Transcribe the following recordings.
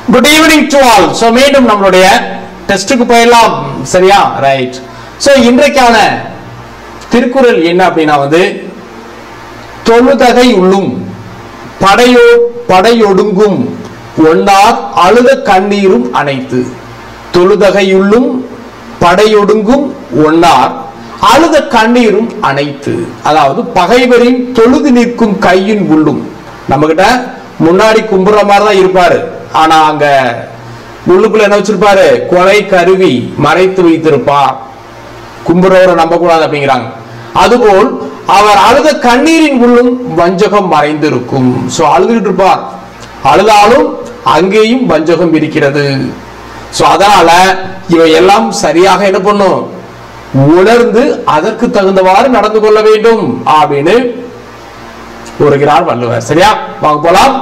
Good evening to all so மீண்டும் நம்மளுடைய டெஸ்ட்டுக்கு போயிடலாம் சரியா ரைட் ஸோ இன்றைக்கான திருக்குறள் என்ன அப்படின்னா வந்து தொழுதகை உள்ளும் படையோ படையொடுங்கும் ஒன்னார் அழுத கண்ணீரும் அனைத்து தொழுதகையுள்ளும் படையொடுங்கும் ஒன்னார் அழுத கண்ணீரும் அனைத்து அதாவது பகைவரின் தொழுது நிற்கும் கையின் உள்ளும் நம்மகிட்ட முன்னாடி கும்புற மாதிரி தான் இருப்பாரு ஆனா அங்க உள்ளுக்குள்ள என்ன வச்சிருப்பாரு கொலை கருவி மறைத்து வைத்திருப்பார் கும்புறவரை நம்ப கூடாது அப்படிங்கிறாங்க அதுபோல் அவர் அழுத கண்ணீரின் உள்ளும் வஞ்சகம் மறைந்திருக்கும் சோ அழுதுகிட்டு இருப்பார் அழுதாலும் அங்கேயும் வஞ்சகம் இருக்கிறது சோ அதனால இவை எல்லாம் சரியாக என்ன பண்ணும் உணர்ந்து அதற்கு தகுந்தவாறு நடந்து கொள்ள வேண்டும் அப்படின்னு கூறுகிறார் வள்ளுவர் சரியா வாங்க போலாம்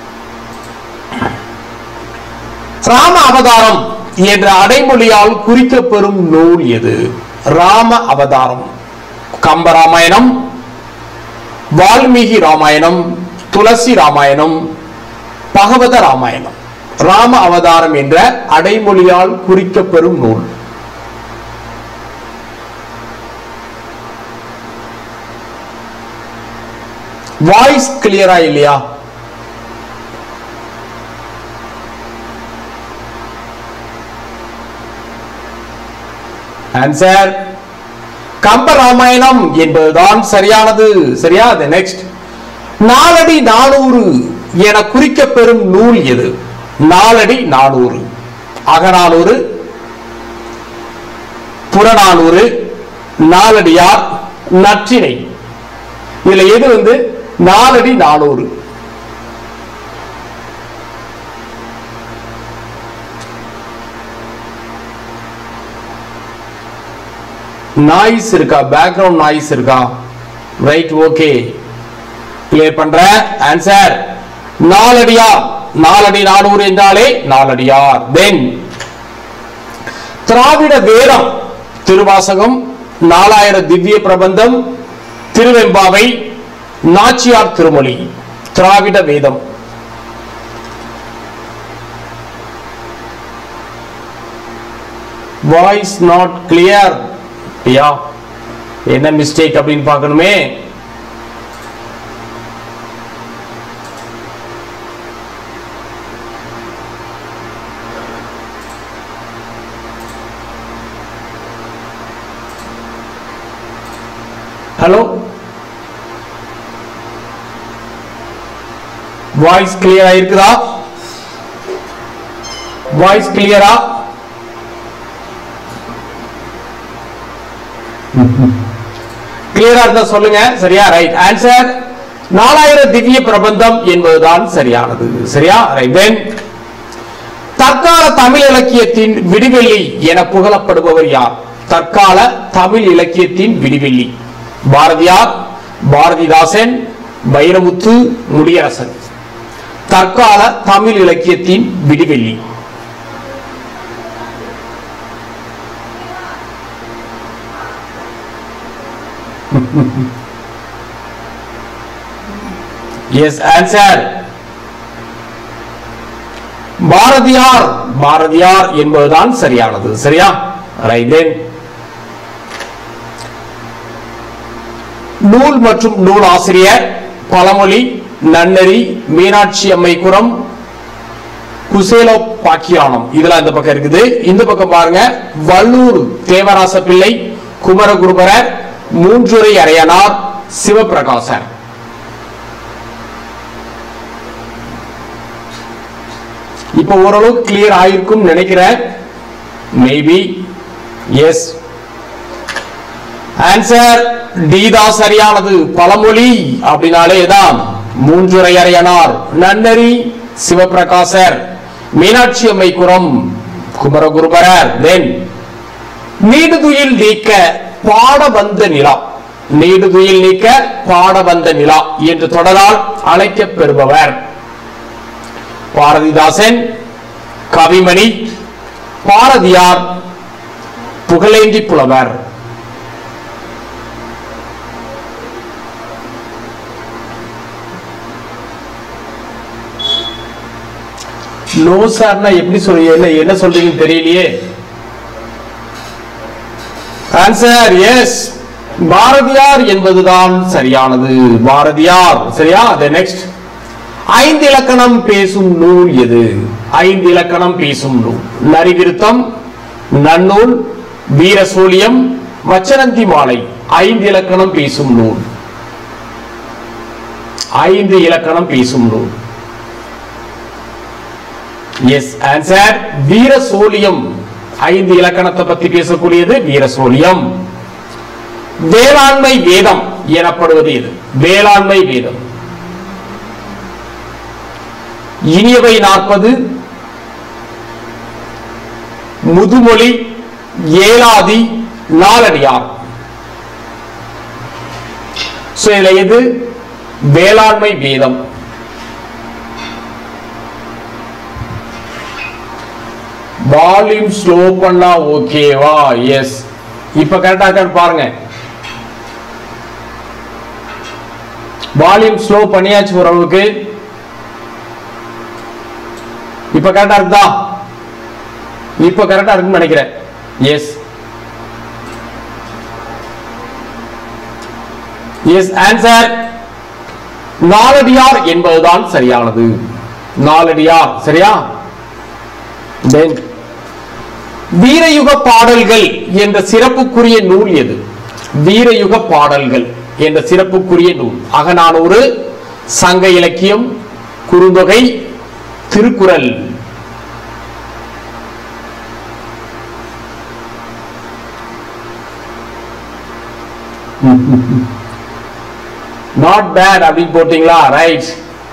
ராம அவதாரம் என்ற அடைமொழியால் குறிக்கப்பெறும் நூல் எது ராம அவதாரம் கம்பராமாயணம் வால்மீகி ராமாயணம் துளசி ராமாயணம் பகவத ராமாயணம் ராம அவதாரம் என்ற அடைமொழியால் குறிக்கப்பெறும் நூல் வாய்ஸ் கிளியரா இல்லையா ஆன்சர் கம்ப ராமாயணம் என்பதுதான் சரியானது சரியா நெக்ஸ்ட் நாலடி நானூறு என குறிக்கப்பெறும் நூல் எது நாலடி நானூறு அகநானூறு புறநானூறு நாலடியார் நற்றினை இதுல எது வந்து நாலடி நானூறு நாய்ஸ் இருக்கா பேக்ரவுண்ட் நாய்ஸ் இருக்கா ரைட் ஓகே கிளியர் பண்ற ஆன்சர் நாலடியார் நாலடி நானூறு என்றாலே நாலடியார் தென் திராவிட வேதம் திருவாசகம் நாலாயிர திவ்ய பிரபந்தம் திருவெம்பாவை நாச்சியார் திருமொழி திராவிட வேதம் வாய்ஸ் நாட் கிளியர் யா என்ன மிஸ்டேக் அப்படின்னு பார்க்கணுமே ஹலோ வாய்ஸ் கிளியரா இருக்குதா வாய்ஸ் கிளியரா கிளியரா இருந்தா சொல்லுங்க சரியா ரைட் ஆன்சர் நாலாயிரம் திவ்ய பிரபந்தம் என்பதுதான் சரியானது சரியா ரைட் தென் தற்கால தமிழ் இலக்கியத்தின் விடிவெள்ளி என புகழப்படுபவர் யார் தற்கால தமிழ் இலக்கியத்தின் விடிவெள்ளி பாரதியார் பாரதிதாசன் வைரமுத்து முடியரசன் தற்கால தமிழ் இலக்கியத்தின் விடிவெள்ளி எஸ் ஆன்சர் பாரதியார் பாரதியார் என்பதுதான் சரியானது சரியா ரைட் தென் நூல் மற்றும் நூல் ஆசிரியர் பழமொழி நன்னெறி மீனாட்சி அம்மைக்குரம் குசேலோ பாக்கியானம் இதெல்லாம் இந்த பக்கம் இருக்குது இந்த பக்கம் பாருங்க வள்ளூர் தேவராச பிள்ளை குமரகுருபரர் மூன்றுரை அரையனார் சிவபிரகாசர் இப்ப ஓரளவுக்கு கிளியர் ஆயிருக்கும் நினைக்கிறேன் மேபி எஸ் ஆன்சர் டி தான் சரியானது பழமொழி அப்படின்னாலே தான் மூன்றுரை அறையனார் நன்னரி சிவபிரகாசர் மீனாட்சி அம்மை குரம் குமரகுருபரர் தென் நீடுதுயில் நீக்க பாட வந்த நிலா நீடுதுயில் நீக்க பாட வந்த நிலா என்று தொடரால் அழைக்கப் பெறுபவர் பாரதிதாசன் கவிமணி பாரதியார் புகழேந்தி புலவர் நோ சார்னா எப்படி சொல்றீங்க என்ன என்ன சொல்றீங்கன்னு தெரியலையே ஆன்சர் எஸ் பாரதியார் என்பதுதான் சரியானது பாரதியார் சரியா the நெக்ஸ்ட் ஐந்து இலக்கணம் பேசும் நூல் எது ஐந்து இலக்கணம் பேசும் நூல் நரிவிருத்தம் நன்னூல் வீரசூலியம் வச்சனந்தி மாலை ஐந்து இலக்கணம் பேசும் நூல் ஐந்து இலக்கணம் பேசும் நூல் எஸ் ஆன்சர் வீரசோலியம் ஐந்து இலக்கணத்தை பத்தி பேசக்கூடியது வீரசோலியம் வேளாண்மை வேதம் எனப்படுவது எது வேளாண்மை வேதம் இனியவை நாற்பது முதுமொழி ஏலாதி நாலடியார் So, இதுல எது வேளாண்மை வேதம் வால்யூம் ஸ்லோ பண்ணா ஓகேவா எஸ் இப்ப கரெக்டா இருக்கான்னு பாருங்க வால்யூம் ஸ்லோ பண்ணியாச்சு ஓரளவுக்கு இப்ப கரெக்டா இருக்குதா இப்ப கரெக்டா இருக்குன்னு நினைக்கிறேன் எஸ் எஸ் ஆன்சர் நாலடியார் என்பதுதான் சரியானது நாலடியார் சரியா Then, வீரயுக பாடல்கள் என்ற சிறப்புக்குரிய நூல் எது வீரயுக பாடல்கள் என்ற சிறப்புக்குரிய நூல் அகநானூறு சங்க இலக்கியம் குறுந்தொகை திருக்குறள் நாட் பேட் அப்படின்னு போட்டீங்களா right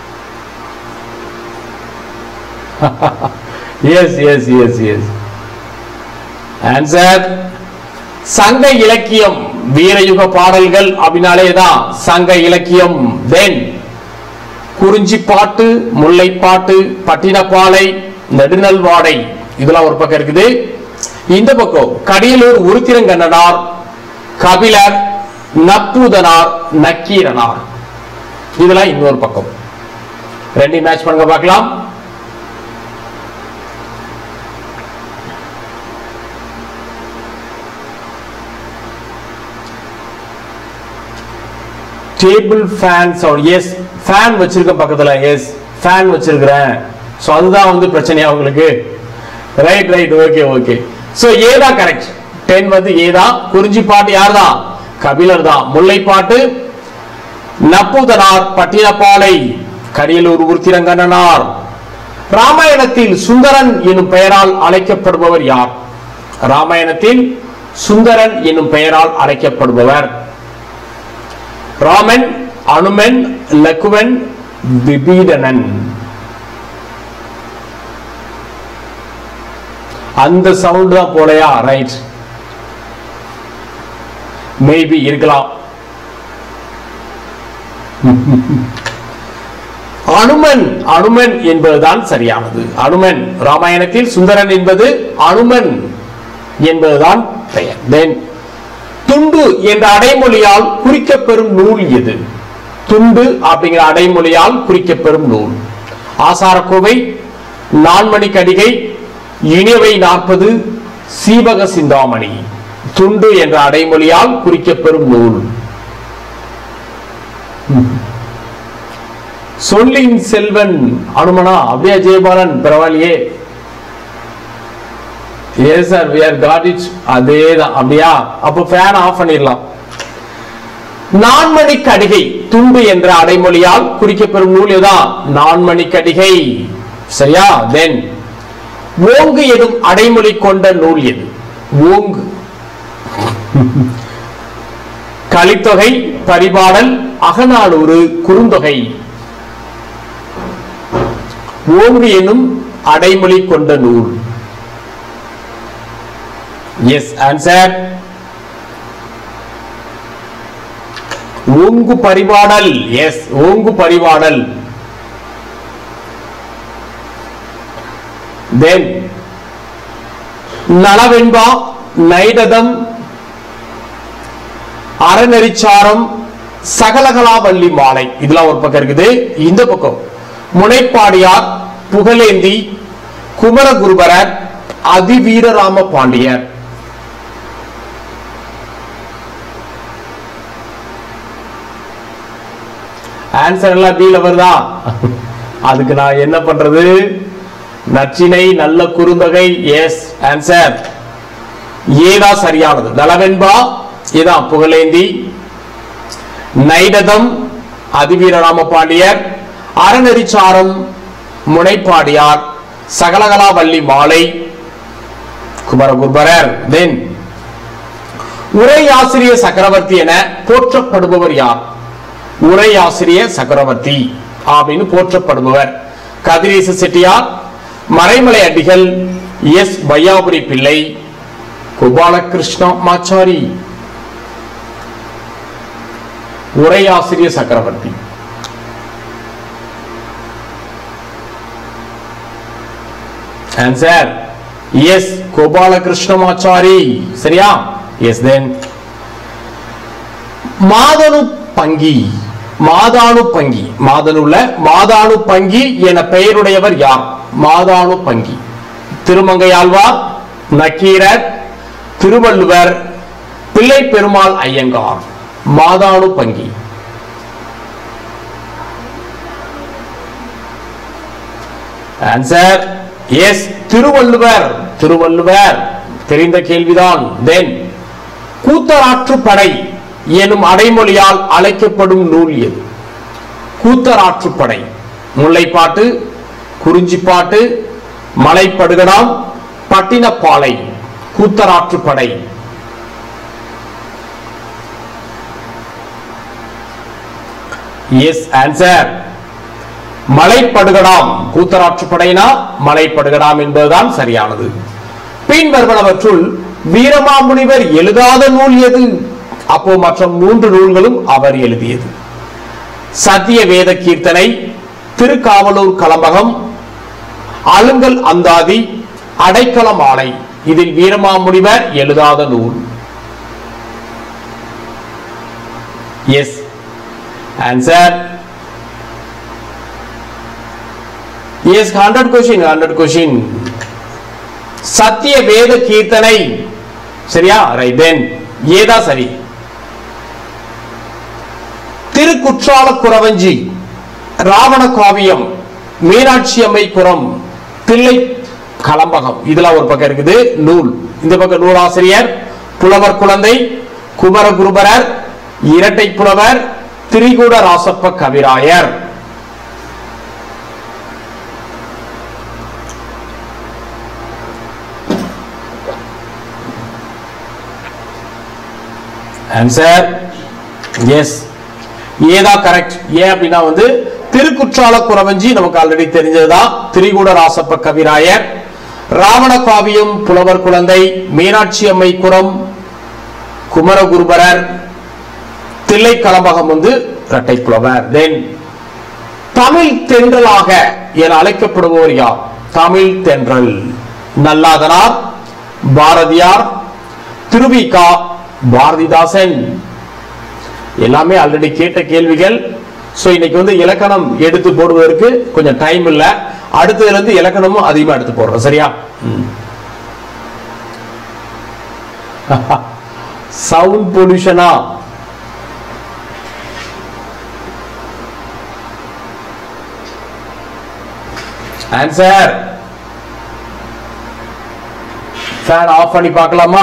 yes yes yes yes answer சங்க இலக்கியம் வீரயுக பாடல்கள் அப்படின்னாலே தான் சங்க இலக்கியம் தென் குறிஞ்சிப்பாட்டு முல்லைப்பாட்டு பட்டினப்பாலை நெடுநல்வாடை இதெல்லாம் ஒரு பக்கம் இருக்குது இந்த பக்கம் கடியலூர் உருத்திரங்கண்ணனார் கபிலர் நப்பூதனார் நக்கீரனார் இதெல்லாம் இன்னொரு பக்கம் ரெண்டையும் மேட்ச் பண்ணுங்க பார்க்கலாம் table fan sound yes fan வச்சிருக்கேன் பக்கத்துல எஸ் ஃபேன் வச்சிருக்கிறேன் ஸோ அதுதான் வந்து பிரச்சனையா உங்களுக்கு right right okay okay so A தான் கரெக்ட் டென் வந்து ஏ தான் குறிஞ்சி பாட்டு யார் தான் கபிலர் தான் முல்லைப்பாட்டு நப்புதனார் பட்டினப்பாலை கரியலூர் உருத்திரங்கண்ணனார் ராமாயணத்தில் சுந்தரன் என்னும் பெயரால் அழைக்கப்படுபவர் யார் ராமாயணத்தில் சுந்தரன் என்னும் பெயரால் அழைக்கப்படுபவர் ராமன் அனுமன் லக்குவன் விபீடனன் அந்த சவுண்ட் தான் போலையா ரைட் மேபி இருக்கலாம் அனுமன் அனுமன் என்பதுதான் சரியானது அனுமன் ராமாயணத்தில் சுந்தரன் என்பது அனுமன் என்பதுதான் பெயர் தென் துண்டு என்ற அடைமொழியால் குறிக்கப்பெறும் நூல் எது துண்டு அப்படிங்கிற அடைமொழியால் குறிக்கப்பெறும் நூல் ஆசாரக்கோவை நான்மணி கடிகை இனியவை நாற்பது சீவக சிந்தாமணி துண்டு என்ற அடைமொழியால் குறிக்கப்பெறும் நூல் சொல்லின் செல்வன் அனுமனா அப்படியா ஜெயபாலன் பரவாயில்லையே yes sir we are got it அதே தான் அப்படியா அப்போ ஃபேன் ஆஃப் பண்ணிடலாம் நான்மணி கடிகை துண்டு என்ற அடைமொழியால் குறிக்கப்பெறும் நூல் எதான் நான்மணி கடிகை சரியா தென் ஓங்கு எனும் அடைமொழி கொண்ட நூல் எது ஓங்கு கலித்தொகை பரிபாடல் அகநானூறு குறுந்தொகை ஓங்கு எனும் அடைமொழி கொண்ட நூல் எஸ் ஆன்சர் ஓங்கு பரிபாடல் எஸ் ஓங்கு பரிபாடல் தென் நலவெண்பா நைடதம் அறநெறிச்சாரம் சகலகலாவல்லி மாலை இதெல்லாம் ஒரு பக்கம் இருக்குது இந்த பக்கம் முனைப்பாடியார் புகழேந்தி குமரகுருபரர் அதிவீரராம பாண்டியர் ஆன்சர் எல்லாம் பீல வருதா அதுக்கு நான் என்ன பண்றது நச்சினை நல்ல குறுந்தொகை எஸ் ஆன்சர் ஏதா சரியானது நலவென்பா இதான் புகழேந்தி நைடதம் அதிவீரராம பாண்டியர் அறநெறிச்சாரம் முனைப்பாடியார் சகலகலா வள்ளி மாலை குமரகுருபரர் தென் உரையாசிரிய சக்கரவர்த்தி என போற்றப்படுபவர் யார் உரையாசிரிய சக்கரவர்த்தி அப்படின்னு போற்றப்படுபவர் கதிரேச செட்டியார் மறைமலை அடிகள் எஸ் வையாபுரி பிள்ளை கோபாலகிருஷ்ண மாச்சாரி உரையாசிரிய சக்கரவர்த்தி ஆன்சர் எஸ் கோபாலகிருஷ்ணமாச்சாரி சரியா எஸ் தென் மாதனு பங்கி மாதானு பங்கி மாதனுள்ள மாதானு பங்கி என பெயருடையவர் யார் மாதானு பங்கி திருமங்கையாழ்வார் நக்கீரர் திருவள்ளுவர் பிள்ளை பெருமாள் ஐயங்கார் மாதானு பங்கி ஆன்சர் எஸ் திருவள்ளுவர் திருவள்ளுவர் தெரிந்த கேள்விதான் தென் கூத்தராற்றுப்படை எனும் அடைமொழியால் அழைக்கப்படும் நூல் எது கூத்தராற்றுப்படை முல்லைப்பாட்டு குறிஞ்சிப்பாட்டு மலைப்படுகடாம் பட்டினப்பாலை கூத்தராற்றுப்படை எஸ் ஆன்சர் மலைப்படுகடாம் கூத்தராற்றுப்படைனா மலைப்படுகடாம் என்பதுதான் சரியானது பின் வருவனவற்றுள் வீரமாமுனிவர் எழுதாத நூல் எது அப்போ மற்ற மூன்று நூல்களும் அவர் எழுதியது சத்திய வேத கீர்த்தனை திருக்காவலூர் கலம்பகம் அலுங்கல் அந்தாதி அடைக்கல மாலை இதில் வீரமாமுனிவர் எழுதாத நூல் yes answer yes hundred question hundred question Sathya Vedha கீர்த்தனை சரியா ரைட் தென் ஏதா சரி திருக்குற்றால குறவஞ்சி ராவண காவியம் மீனாட்சி அம்மை குரம் தில்லை கலம்பகம் இதெல்லாம் ஒரு பக்கம் இருக்குது நூல் இந்த பக்கம் நூலாசிரியர் புலவர் குழந்தை குமரகுருபரர் இரட்டை புலவர் திரிகூட ராசப்ப கவிராயர் ஆன்சர் எஸ் ஏதா கரெக்ட் ஏன் அப்படின்னா வந்து திருக்குற்றால குறவஞ்சி நமக்கு ஆல்ரெடி தெரிஞ்சதுதான் திரிகூட ராசப்ப கவிராயர் ராவண காவியம் புலவர் குழந்தை மீனாட்சி அம்மை குரம் குமரகுருபரர் தில்லை கலம்பகம் வந்து இரட்டை புலவர் தென் தமிழ் தென்றலாக என அழைக்கப்படுபவர் யார் தமிழ் தென்றல் நல்லாதனார் பாரதியார் திருவிகா பாரதிதாசன் எல்லாமே ஆல்ரெடி கேட்ட கேள்விகள் சோ இன்னைக்கு வந்து இலக்கணம் எடுத்து போடுவதற்கு கொஞ்சம் டைம் இல்ல அடுத்ததுல இருந்து இலக்கணமும் அதிகமா எடுத்து போடுறோம் சரியா சவுண்ட் பொல்யூஷனா ஆன்சர் ஃபேன் ஆஃப் பண்ணி பார்க்கலாமா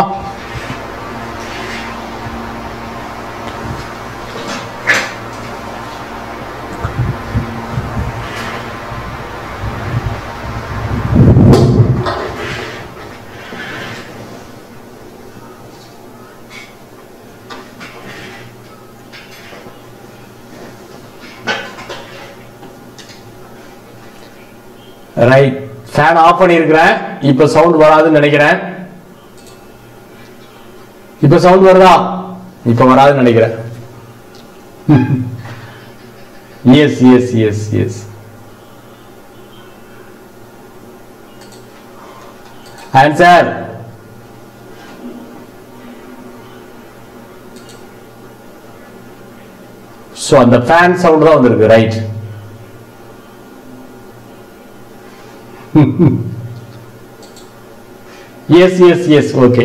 ரைட் ஃபேன் ஆஃப் பண்ணியிருக்கிறேன் இப்ப சவுண்ட் வராதுன்னு நினைக்கிறேன் இப்ப சவுண்ட் வருதா இப்ப வராதுன்னு நினைக்கிறேன் yes yes yes yes answer so அந்த ஃபேன் சவுண்ட் தான் வந்திருக்கு right yes yes yes okay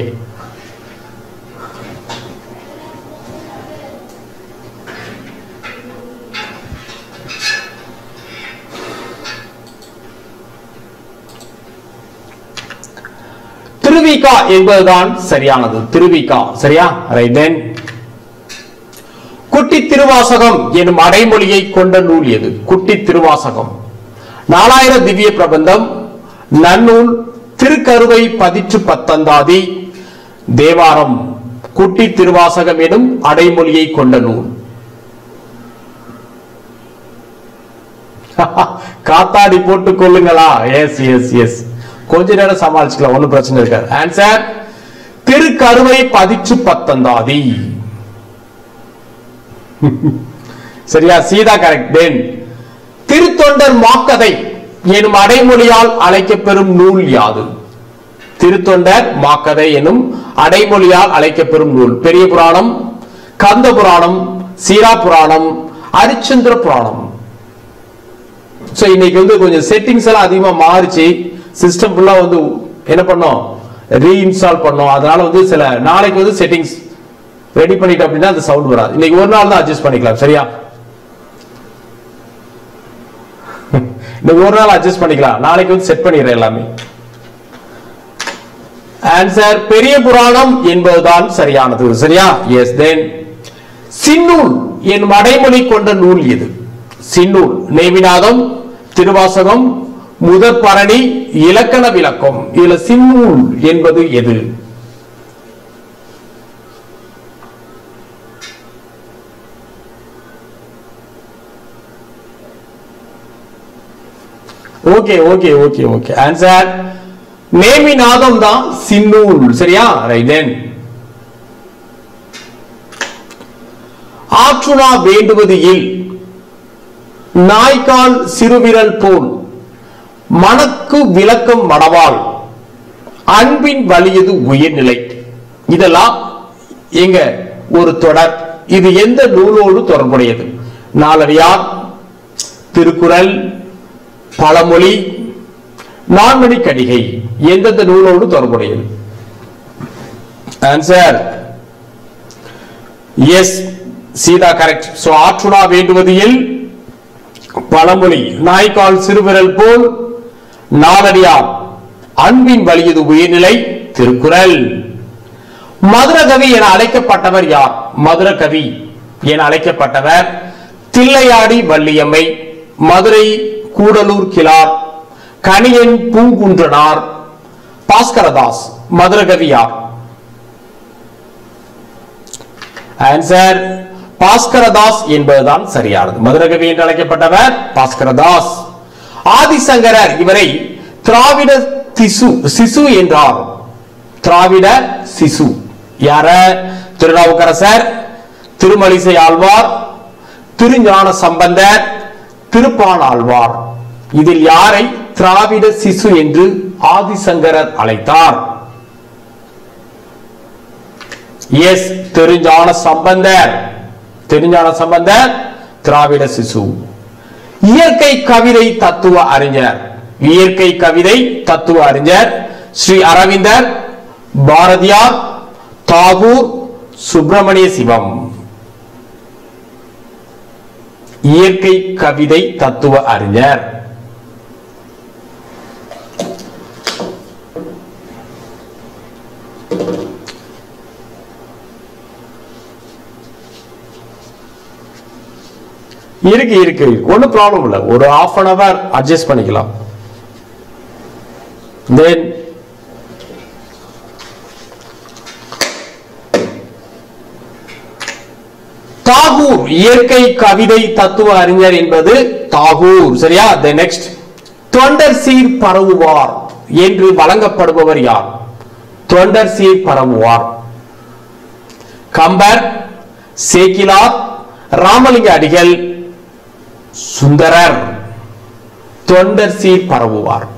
Thiruvika என்பதுதான் சரியானது திருவிகா சரியா ரைட் தென் குட்டி திருவாசகம் எனும் அடைமொழியை கொண்ட நூல் எது குட்டி திருவாசகம் நாலாயிர திவ்ய பிரபந்தம் நன்னூல் திருக்கருவை பதிற்று பத்தந்தாதி தேவாரம் குட்டி திருவாசகம் எனும் அடைமொழியை கொண்ட நூல் காத்தாடி போட்டுக் கொள்ளுங்களா எஸ் எஸ் எஸ் கொஞ்ச நேரம் சமாளிச்சுக்கலாம் ஒண்ணும் பிரச்சனை இருக்காது ஆன்சர் திருக்கருவை பதிற்று பத்தந்தாதி சரியா சீதா கரெக்ட் தென் திருத்தொண்டர் மாக்கதை எனும் அடைமொழியால் அழைக்கப்பெறும் நூல் யாது திருத்தொண்டர் மாக்கதை எனும் அடைமொழியால் அழைக்கப்பெறும் நூல் பெரிய புராணம் கந்த புராணம் சீரா புராணம் அரிச்சந்திர புராணம் சோ இன்னைக்கு வந்து கொஞ்சம் செட்டிங்ஸ் எல்லாம் அதிகமா மாறிச்சு சிஸ்டம் ஃபுல்லா வந்து என்ன பண்ணோம் ரீஇன்ஸ்டால் பண்ணோம் அதனால வந்து சில நாளைக்கு வந்து செட்டிங்ஸ் ரெடி பண்ணிட்டு அப்படின்னா அந்த சவுண்ட் வராது இன்னைக்கு ஒரு நாள் தான் அட்ஜஸ்ட் பண்ணிக்கலாம் சரியா இன்னைக்கு ஒரு நாள் அட்ஜஸ்ட் பண்ணிக்கலாம் நாளைக்கு வந்து செட் பண்ணிடுறேன் எல்லாமே ஆன்சர் பெரிய புராணம் என்பதுதான் சரியானது சரியா எஸ் தென் சின்னூல் என்னும் அடைமொழி கொண்ட நூல் எது சின்னூல் நேமிநாதம் திருவாசகம் முதற் பரணி இலக்கண விளக்கம் இதுல சின்னூல் என்பது எது okay okay okay okay answer Neminatham தான் சின்னூல் சரியா ரைட் தென் ஆற்றுணா வேண்டுவது இல் நாய்க்கால் சிறுவிரல் போல் மனக்கு விளக்கம் மடவாள் அன்பின் வலியது உயிர்நிலை இதெல்லாம் எங்க ஒரு தொடர் இது எந்த நூலோடு தொடர்புடையது நாலடியார் திருக்குறள் பழமொழி நான்மணி கடிகை எந்தெந்த நூலோடு தொடர்புடையது ஆன்சர் எஸ் சீதா கரெக்ட் சோ ஆற்றுணா வேண்டுவது இல் பழமொழி நாய்க்கால் சிறுவிரல் போல் நாலடியார் அன்பின் வலியது உயிர்நிலை திருக்குறள் மதுரகவி என அழைக்கப்பட்டவர் யார் மதுரகவி என அழைக்கப்பட்டவர் தில்லையாடி வள்ளியம்மை மதுரை கூடலூர் கிளார் கணியன் பூங்குன்றனார் பாஸ்கரதாஸ் மதுரகவி யார் ஆன்சர் பாஸ்கரதாஸ் என்பதுதான் சரியானது மதுரகவி என்று அழைக்கப்பட்டவர் பாஸ்கரதாஸ் ஆதிசங்கரர் இவரை திராவிட திசு சிசு என்றார் திராவிட சிசு யார திருநாவுக்கரசர் திருமலிசை ஆழ்வார் திருஞான சம்பந்தர் திருப்பான் ஆழ்வார் இதில் யாரை திராவிட சிசு என்று ஆதிசங்கரர் அழைத்தார் எஸ் திருஞான சம்பந்தர் திருஞான சம்பந்தர் திராவிட சிசு இயற்கை கவிதை தத்துவ அறிஞர் இயற்கை கவிதை தத்துவ அறிஞர் ஸ்ரீ அரவிந்தர் பாரதியார் தாகூர் சுப்பிரமணிய சிவம் இயற்கை கவிதை தத்துவ அறிஞர் இருக்கு இருக்கு ஒன்றும் ப்ராப்ளம் இல்லை ஒரு ஆஃப் அன் அவர் அட்ஜஸ்ட் பண்ணிக்கலாம் தென் தாகூர் இயற்கை கவிதை தத்துவ அறிஞர் என்பது தாகூர் சரியா த நெக்ஸ்ட் தொண்டர் சீர் பரவுவார் என்று வழங்கப்படுபவர் யார் தொண்டர் சீர் பரவுவார் கம்பர் சேக்கிலார் ராமலிங்க அடிகள் சுந்தரர் தொண்டர் சீர் பரவுவார்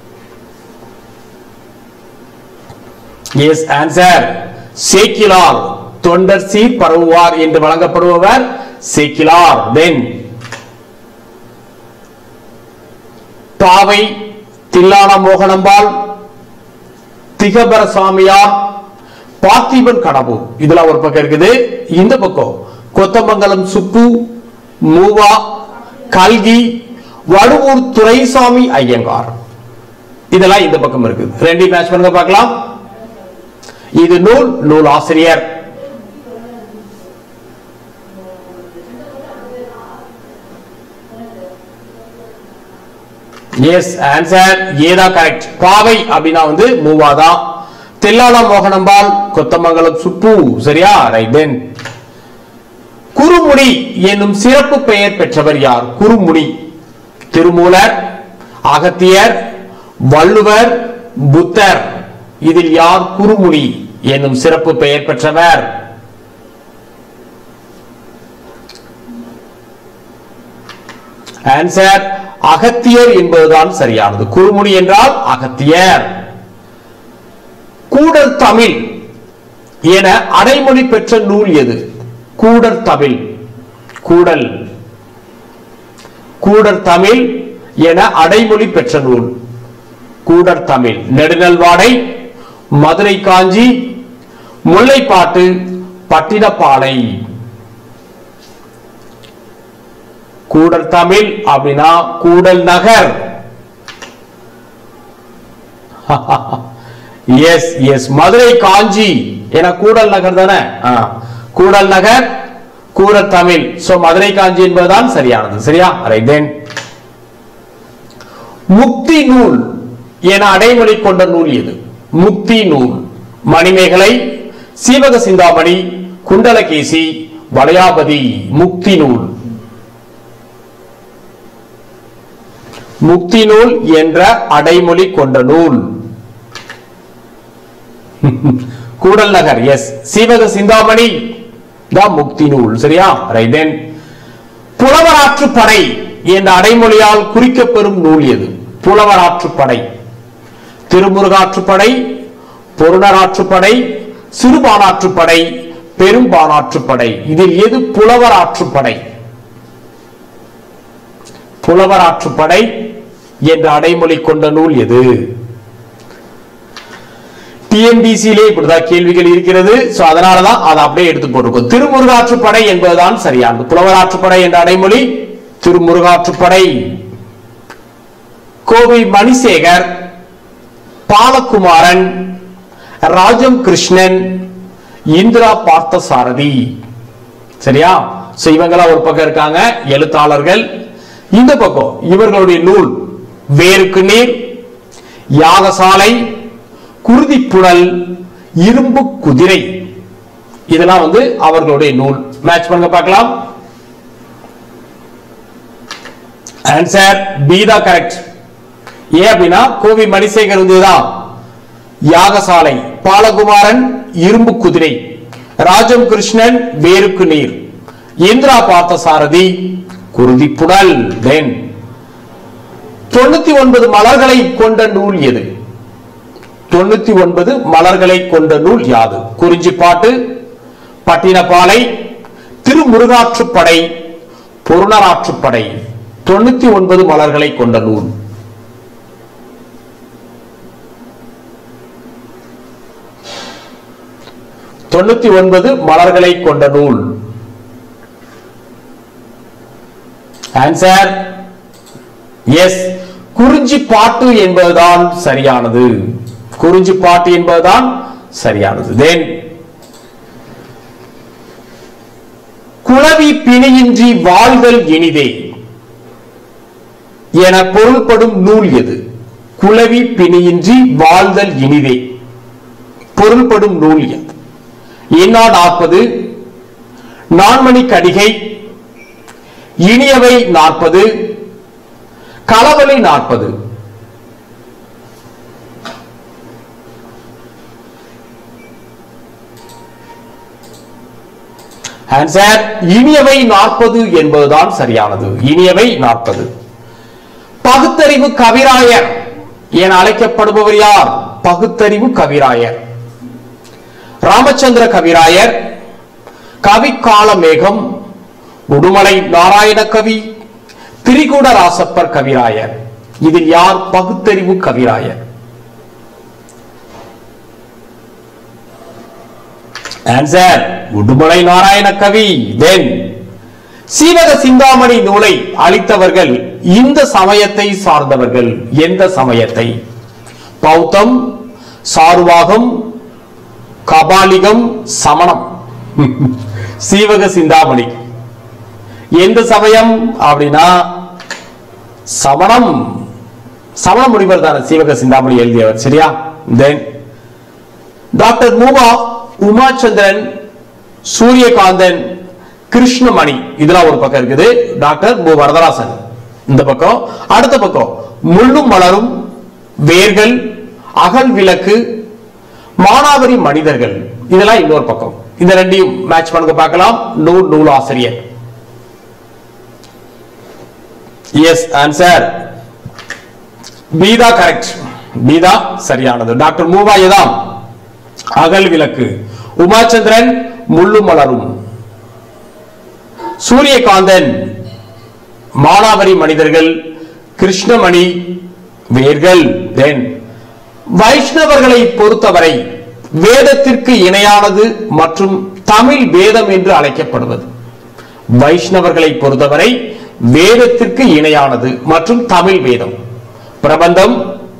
எஸ் ஆன்சர் சேக்கிலார் தொண்டர் சீர் பரவுவார் என்று வழங்கப்படுபவர் சேக்கிலார் தென் பாவை தில்லான மோகனம்பாள் திகபர சாமியார் பார்த்திபன் கனவு இதெல்லாம் ஒரு பக்கம் இருக்குது இந்த பக்கம் கொத்தமங்கலம் சுப்பு மூவா கல்கி வடுவூர் துரைசாமி ஐயங்கார் இதெல்லாம் இந்த பக்கம் இருக்குது ரெண்டையும் மேட்ச் பண்ணுங்க பார்க்கலாம் இது நூல் நூல் ஆசிரியர் எஸ் ஆன்சர் ஏதா கரெக்ட் பாவை அப்படின்னா வந்து மூவாதா தெல்லாளா மோகனம்பால் கொத்தமங்கலம் சுப்பு சரியா ரைட் தென் குருமுனி என்னும் சிறப்பு பெயர் பெற்றவர் யார் குருமுனி திருமூலர் அகத்தியர் வள்ளுவர் புத்தர் இதில் யார் குருமுனி என்னும் சிறப்பு பெயர் பெற்றவர் ஆன்சர் அகத்தியர் என்பதுதான் சரியானது குருமுனி என்றால் அகத்தியர் கூடல் தமிழ் என அடைமொழி பெற்ற நூல் எது கூடல் தமிழ் கூடல் கூடல் தமிழ் என அடைமொழி பெற்ற நூல் கூடல் தமிழ் நெடுநல்வாடை மதுரை காஞ்சி முல்லைப்பாட்டு பட்டினப்பாலை கூடல் தமிழ் அப்படின்னா கூடல் நகர் எஸ் எஸ் மதுரை காஞ்சி என கூடல் நகர் தானே ஆ. கூடல் நகர் கூடல் தமிழ் சோ மதுரை காஞ்சி என்பதுதான் சரியானது சரியா ரைட் தென் முக்தி நூல் என அடைமொழி கொண்ட நூல் எது முக்தி நூல் மணிமேகலை சீவக சிந்தாமணி குண்டலகேசி வளையாபதி முக்தி நூல் முக்தி நூல் என்ற அடைமொழி கொண்ட நூல் கூடல் நகர் எஸ் சீவக சிந்தாமணி தான் முக்தி நூல் சரியா ரைட் தென் புலவராற்று படை என்ற அடைமொழியால் குறிக்கப்பெறும் நூல் எது புலவராற்றுப்படை திருமுருகாற்றுப்படை பொருணராற்றுப்படை சிறுபானாற்றுப்படை பெரும்பானாற்றுப்படை இதில் எது புலவராற்றுப்படை புலவராற்றுப்படை என்ற அடைமொழி கொண்ட நூல் எது டிஎன்பிசியிலே இப்படிதான் கேள்விகள் இருக்கிறது சோ அதனாலதான் அதை அப்படியே எடுத்து போட்டிருக்கோம் திருமுருகாற்றுப்படை என்பதுதான் சரியானது புலவராற்றுப்படை என்ற அடைமொழி திருமுருகாற்றுப்படை கோவை மணிசேகர் பாலகுமாரன் ராஜம் கிருஷ்ணன் இந்திரா பார்த்தசாரதி சரியா சோ இவங்கெல்லாம் ஒரு பக்கம் இருக்காங்க எழுத்தாளர்கள் இந்த பக்கம் இவர்களுடைய நூல் வேருக்கு நீர் யாகசாலை குருதிப்புழல் இரும்பு குதிரை இதெல்லாம் வந்து அவர்களுடைய நூல் மேட்ச் பண்ணுங்க பார்க்கலாம் ஆன்சர் பி தான் கரெக்ட் ஏன் அப்படின்னா கோவி மணிசேகர் வந்துதான் யாகசாலை பாலகுமாரன் இரும்பு குதிரை ராஜம் கிருஷ்ணன் வேருக்கு நீர் இந்திரா பார்த்தசாரதி குருதி புனல் தென் தொண்ணூத்தி ஒன்பது மலர்களை கொண்ட நூல் எது தொண்ணூத்தி ஒன்பது மலர்களை கொண்ட நூல் யாது குறிஞ்சிப்பாட்டு பட்டினப்பாலை திருமுருகாற்றுப்படை பொருணராற்றுப்படை தொண்ணூத்தி ஒன்பது மலர்களை கொண்ட நூல் தொண்ணூத்தி ஒன்பது மலர்களை கொண்ட நூல் ஆன்சர் எஸ் குறிஞ்சி பாட்டு என்பதுதான் சரியானது குறிஞ்சி பாட்டு என்பதுதான் சரியானது தென் குளவி பிணியின்றி வாழ்தல் இனிதே என பொருள்படும் நூல் எது குளவி பிணியின்றி வாழ்தல் இனிதே பொருள்படும் நூல் எது இன்னா நாற்பது நான்மணி கடிகை இனியவை நாற்பது களவழி நாற்பது ஆன்சர் இனியவை நாற்பது என்பதுதான் சரியானது இனியவை நாற்பது பகுத்தறிவு கவிராயர் என அழைக்கப்படுபவர் யார் பகுத்தறிவு கவிராயர் ராமச்சந்திர கவிராயர் கவிக்கால மேகம் உடுமலை நாராயண கவி திரிகூட ராசப்பர் கவிராயர் இதில் யார் பகுத்தறிவு கவிராயர் ஆன்சர் உடுமலை நாராயண கவி தென் சீவக சிந்தாமணி நூலை அளித்தவர்கள் இந்த சமயத்தை சார்ந்தவர்கள் எந்த சமயத்தை பௌத்தம் சாருவாகம் கபாலிகம் சமணம் சீவக சிந்தாமணி எந்த சமயம் அப்படின்னா சமணம் சமண முனிவர் தானே சீவக சிந்தாமணி எழுதியவர் சரியா தென் டாக்டர் மூவா உமாச்சந்திரன் சூரியகாந்தன் கிருஷ்ணமணி இதெல்லாம் ஒரு பக்கம் இருக்குது டாக்டர் மு வரதராசன் இந்த பக்கம் அடுத்த பக்கம் முள்ளும் மலரும் வேர்கள் அகல் விளக்கு மானாவரி மனிதர்கள் இதெல்லாம் இன்னொரு பக்கம் இந்த ரெண்டையும் மேட்ச் பண்ணுங்க பார்க்கலாம் நூல் நூல் ஆசிரியர் எஸ் ஆன்சர் பீதா கரெக்ட் பீதா சரியானது டாக்டர் மூவா எதாம் அகல் விளக்கு உமாச்சந்திரன் முள்ளு மலரும் சூரியகாந்தன் மானாவரி மனிதர்கள் கிருஷ்ணமணி வேர்கள் தென் வைஷ்ணவர்களை பொறுத்தவரை வேதத்திற்கு இணையானது மற்றும் தமிழ் வேதம் என்று அழைக்கப்படுவது வைஷ்ணவர்களை பொறுத்தவரை வேதத்திற்கு இணையானது மற்றும் தமிழ் வேதம் பிரபந்தம்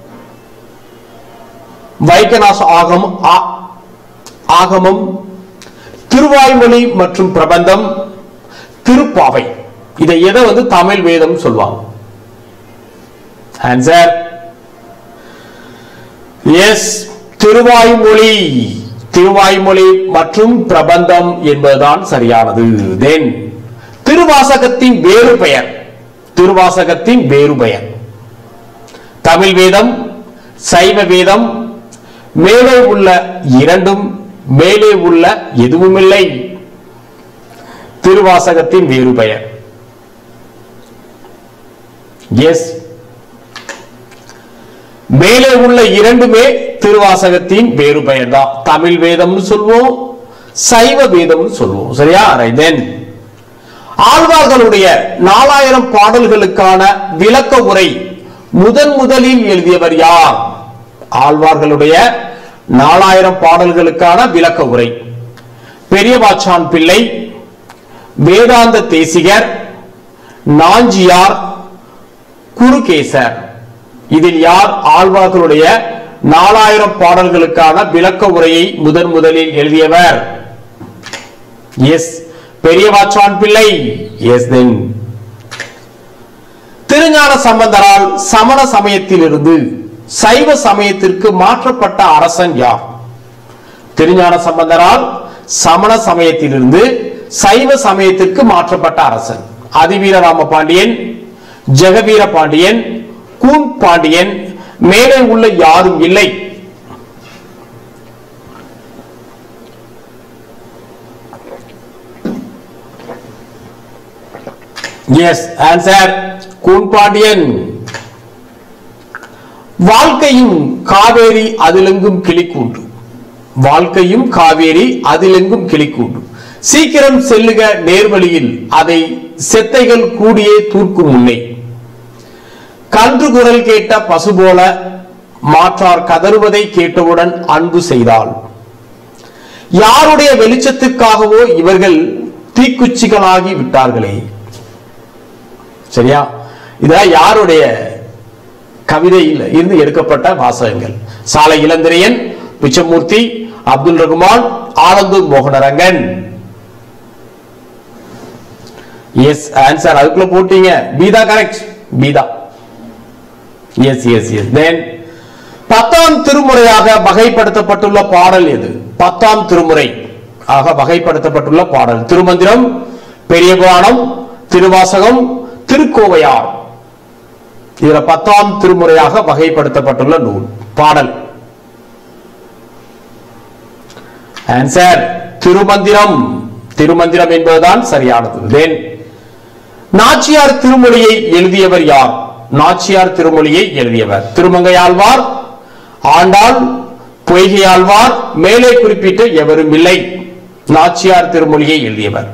வைகநாச ஆகம் ஆ- ஆகமம் திருவாய்மொழி மற்றும் பிரபந்தம் திருப்பாவை இதை எதை வந்து தமிழ் வேதம் சொல்லுவாங்க ஆன்சர் எஸ் திருவாய்மொழி திருவாய்மொழி மற்றும் பிரபந்தம் என்பதுதான் சரியானது தென் திருவாசகத்தின் வேறு பெயர் திருவாசகத்தின் வேறு பெயர் தமிழ் வேதம் சைவ வேதம் மேலே உள்ள இரண்டும் மேலே உள்ள எதுவுமில்லை திருவாசகத்தின் வேறு பெயர் எஸ் மேலே உள்ள இரண்டுமே திருவாசகத்தின் வேறு பெயர் தான் தமிழ் வேதம்னு சொல்வோம் சைவ வேதம்னு சொல்வோம் சரியா தென் ஆழ்வார்களுடைய நாலாயிரம் பாடல்களுக்கான விளக்க உரை முதன் முதலில் எழுதியவர் யார் ஆழ்வார்களுடைய நாலாயிரம் பாடல்களுக்கான விளக்க உரை பெரியவாச்சான் பிள்ளை வேதாந்த தேசிகர் நாஞ்சியார் குருகேசர் இதில் யார் ஆழ்வார்களுடைய நாலாயிரம் பாடல்களுக்கான விளக்க உரையை முதன் முதலில் எழுதியவர் எஸ் பெரியவாச்சான் பிள்ளை எஸ் தென் திருஞான சம்பந்தரால் சமண சமயத்திலிருந்து சைவ சமயத்திற்கு மாற்றப்பட்ட அரசன் யார் திருஞான சம்பந்தரால் சமண சமயத்திலிருந்து சைவ சமயத்திற்கு மாற்றப்பட்ட அரசன் அதிவீரராம பாண்டியன் ஜெகவீர பாண்டியன் கூன் பாண்டியன் மேலே உள்ள யாரும் இல்லை எஸ் ஆன்சர் கூன் பாண்டியன் வாழ்க்கையும் காவேரி அதிலெங்கும் கிளிக்கூண்டு வாழ்க்கையும் காவேரி அதிலெங்கும் கிளிக்கூண்டு சீக்கிரம் செல்லுக நேர்வழியில் அதை செத்தைகள் கூடியே தூர்க்கும் முன்னே கன்று குரல் கேட்ட பசு போல மாற்றார் கதறுவதை கேட்டவுடன் அன்பு செய்தாள் யாருடைய வெளிச்சத்துக்காகவோ இவர்கள் தீக்குச்சிகளாகி விட்டார்களே சரியா இதெல்லாம் யாருடைய கவிதையில் இருந்து எடுக்கப்பட்ட வாசகங்கள் சாலை இளந்திரையன் பிச்சமூர்த்தி அப்துல் ரகுமான் ஆனந்தூர் மோகனரங்கன் எஸ் ஆன்சர் அதுக்குள்ள போட்டீங்க பீதா கரெக்ட் பீதா எஸ் எஸ் எஸ் தென் பத்தாம் திருமுறையாக வகைப்படுத்தப்பட்டுள்ள பாடல் எது பத்தாம் திருமுறை ஆக வகைப்படுத்தப்பட்டுள்ள பாடல் திருமந்திரம் பெரிய புராணம் திருவாசகம் திருக்கோவையார் இதுல பத்தாம் திருமுறையாக வகைப்படுத்தப்பட்டுள்ள நூல் பாடல் ஆன்சர் திருமந்திரம் திருமந்திரம் என்பதுதான் சரியானது தென் நாச்சியார் திருமொழியை எழுதியவர் யார் நாச்சியார் திருமொழியை எழுதியவர் திருமங்கையாழ்வார் ஆண்டாள் பொய்கையாழ்வார் மேலே குறிப்பிட்ட எவரும் இல்லை நாச்சியார் திருமொழியை எழுதியவர்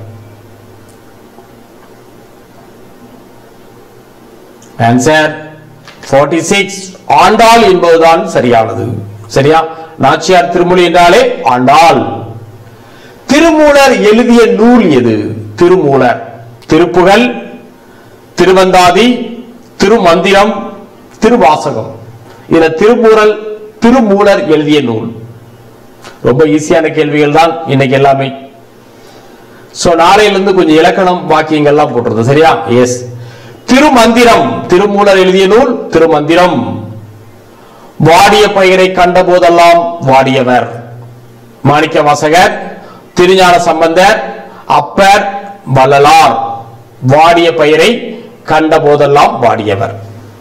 ஆன்சர் 46 ஆண்டாள் என்பதுதான் சரியானது சரியா நாச்சியார் திருமொழி என்றாலே ஆண்டாள் திருமூலர் எழுதிய நூல் எது திருமூலர் திருப்புகழ் திருவந்தாதி திருமந்திரம் திருவாசகம் இதுல திருமூரல் திருமூலர் எழுதிய நூல் ரொம்ப ஈஸியான கேள்விகள் தான் இன்னைக்கு எல்லாமே சோ நாளையிலிருந்து கொஞ்சம் இலக்கணம் வாக்கியங்கள்லாம் போட்டுருது சரியா எஸ் திருமந்திரம் திருமூலர் எழுதிய நூல் திருமந்திரம் வாடிய பயிரை கண்ட போதெல்லாம் வாடியவர் மாணிக்க வாசகர் திருஞான சம்பந்தர் அப்பர் வள்ளலார் வாடிய பயிரை கண்ட போதெல்லாம் வாடியவர்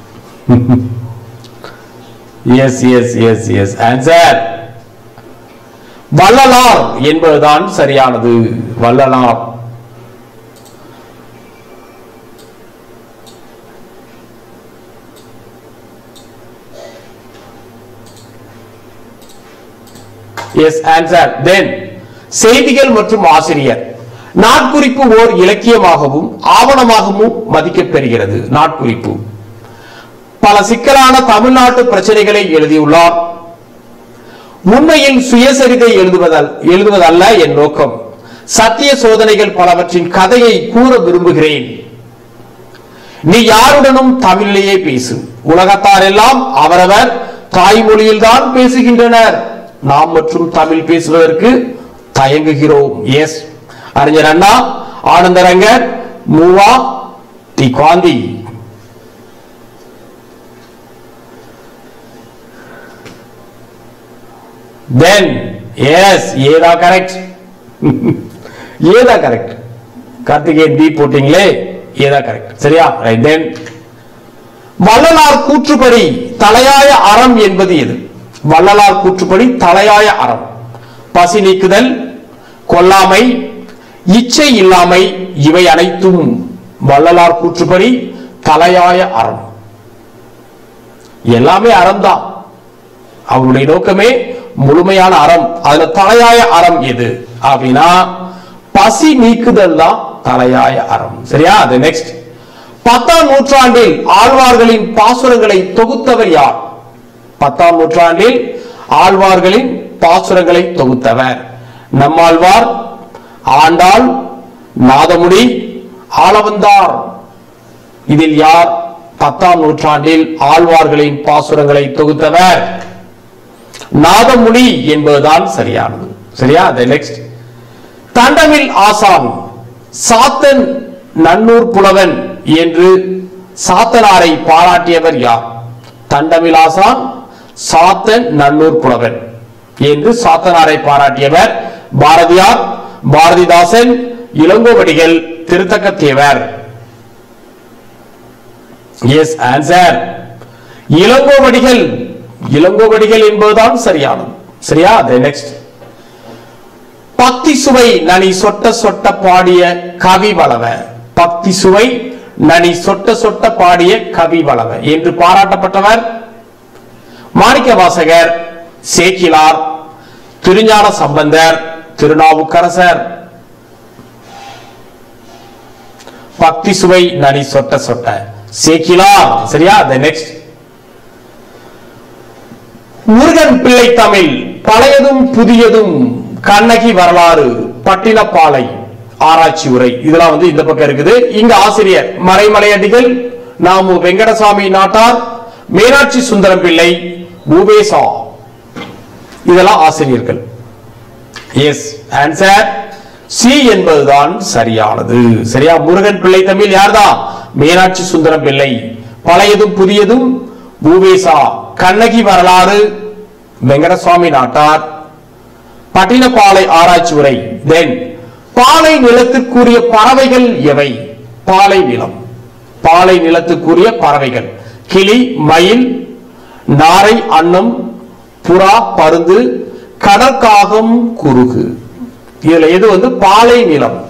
yes yes yes yes answer Vallalar என்பதுதான் சரியானது வள்ளலார் எஸ் ஆன்சர் தென் செய்திகள் மற்றும் ஆசிரியர் நாட்குறிப்பு ஓர் இலக்கியமாகவும் ஆவணமாகவும் மதிக்கப் பெறுகிறது நாட்குறிப்பு பல சிக்கலான தமிழ்நாட்டு பிரச்சனைகளை எழுதியுள்ளார் உண்மையில் சுயசரிதை எழுதுவதல் எழுதுவதல்ல என் நோக்கம் சத்திய சோதனைகள் பலவற்றின் கதையை கூற விரும்புகிறேன் நீ யாருடனும் தமிழிலேயே பேசு உலகத்தார் எல்லாம் அவரவர் தாய்மொழியில் தான் பேசுகின்றனர் நாம் மற்றும் தமிழ் பேசுவதற்கு தயங்குகிறோம் எஸ் அறிஞர் Anna Anandarangar Muva D Gandhi then yes ஏதா கரெக்ட் ஏதா கரெக்ட் கார்த்திகேயன் பி போட்டீங்களே ஏதா கரெக்ட் சரியா ரைட் தென் வள்ளலார் கூற்றுப்படி தலையாய அறம் என்பது எது வள்ளலார் கூற்றுப்படி தலையாய அறம் பசி நீக்குதல் கொல்லாமை இச்சை இல்லாமை இவை அனைத்தும் வள்ளலார் கூற்றுப்படி தலையாய அறம் எல்லாமே அறம்தான் அவருடைய நோக்கமே முழுமையான அறம் அதுல தலையாய அறம் எது அப்படின்னா பசி நீக்குதல் தான் தலையாய அறம் சரியா அது நெக்ஸ்ட் பத்தாம் நூற்றாண்டில் ஆழ்வார்களின் பாசுரங்களை தொகுத்தவர் யார் பத்தாம் நூற்றாண்டில் ஆழ்வார்களின் பாசுரங்களை தொகுத்தவர் நம்மாழ்வார் ஆண்டாள் நாதமுடி ஆளவந்தார் இதில் யார் பத்தாம் நூற்றாண்டில் ஆழ்வார்களின் பாசுரங்களை தொகுத்தவர் நாதமுடி என்பதுதான் சரியானது சரியா அது நெக்ஸ்ட் தண்டமில் ஆசான் சாத்தன் நன்னூர் புலவன் என்று சாத்தனாரை பாராட்டியவர் யார் தண்டமில் ஆசான் சாத்தன் நன்னூர் புலவன் என்று சாத்தனாரை பாராட்டியவர் பாரதியார் பாரதிதாசன் இளங்கோவடிகள் திருத்தக்கத்தேவர் எஸ் ஆன்சர் இளங்கோவடிகள் இளங்கோவடிகள் என்பதுதான் சரியானது சரியா அது நெக்ஸ்ட் பக்தி சுவை நனி சொட்ட சொட்ட பாடிய கவி வளவ பக்தி சுவை நனி சொட்ட சொட்ட பாடிய கவி வளவ என்று பாராட்டப்பட்டவர் மாணிக்க வாசகர் சேக்கிலார் திருஞான சம்பந்தர் திருநாவுக்கரசர் பக்தி சுவை நனி சொட்ட சொட்ட சேக்கிலார் சரியா the நெக்ஸ்ட் முருகன் பிள்ளை தமிழ் பழையதும் புதியதும் கண்ணகி வரலாறு பட்டினப்பாலை ஆராய்ச்சி உரை இதெல்லாம் வந்து இந்த பக்கம் இருக்குது இங்க ஆசிரியர் மறைமலையடிகள் நாமு வெங்கடசாமி நாட்டார் மீனாட்சி சுந்தரம் பிள்ளை உபேசா இதெல்லாம் ஆசிரியர்கள் எஸ் ஆன்சர் சி என்பதுதான் சரியானது சரியா முருகன் பிள்ளை தமிழ் யார்தான் மீனாட்சி சுந்தரம் பிள்ளை பழையதும் புதியதும் பூவேசா கண்ணகி வரலாறு வெங்கடசுவாமி நாட்டார் பட்டினப்பாலை ஆராய்ச்சி உரை தென் பாலை நிலத்திற்குரிய பறவைகள் எவை பாலை நிலம் பாலை நிலத்துக்குரிய பறவைகள் கிளி மயில் நாரை அன்னம் புறா பருந்து கடற்காகம் குருகு இதுல எது வந்து பாலை நிலம்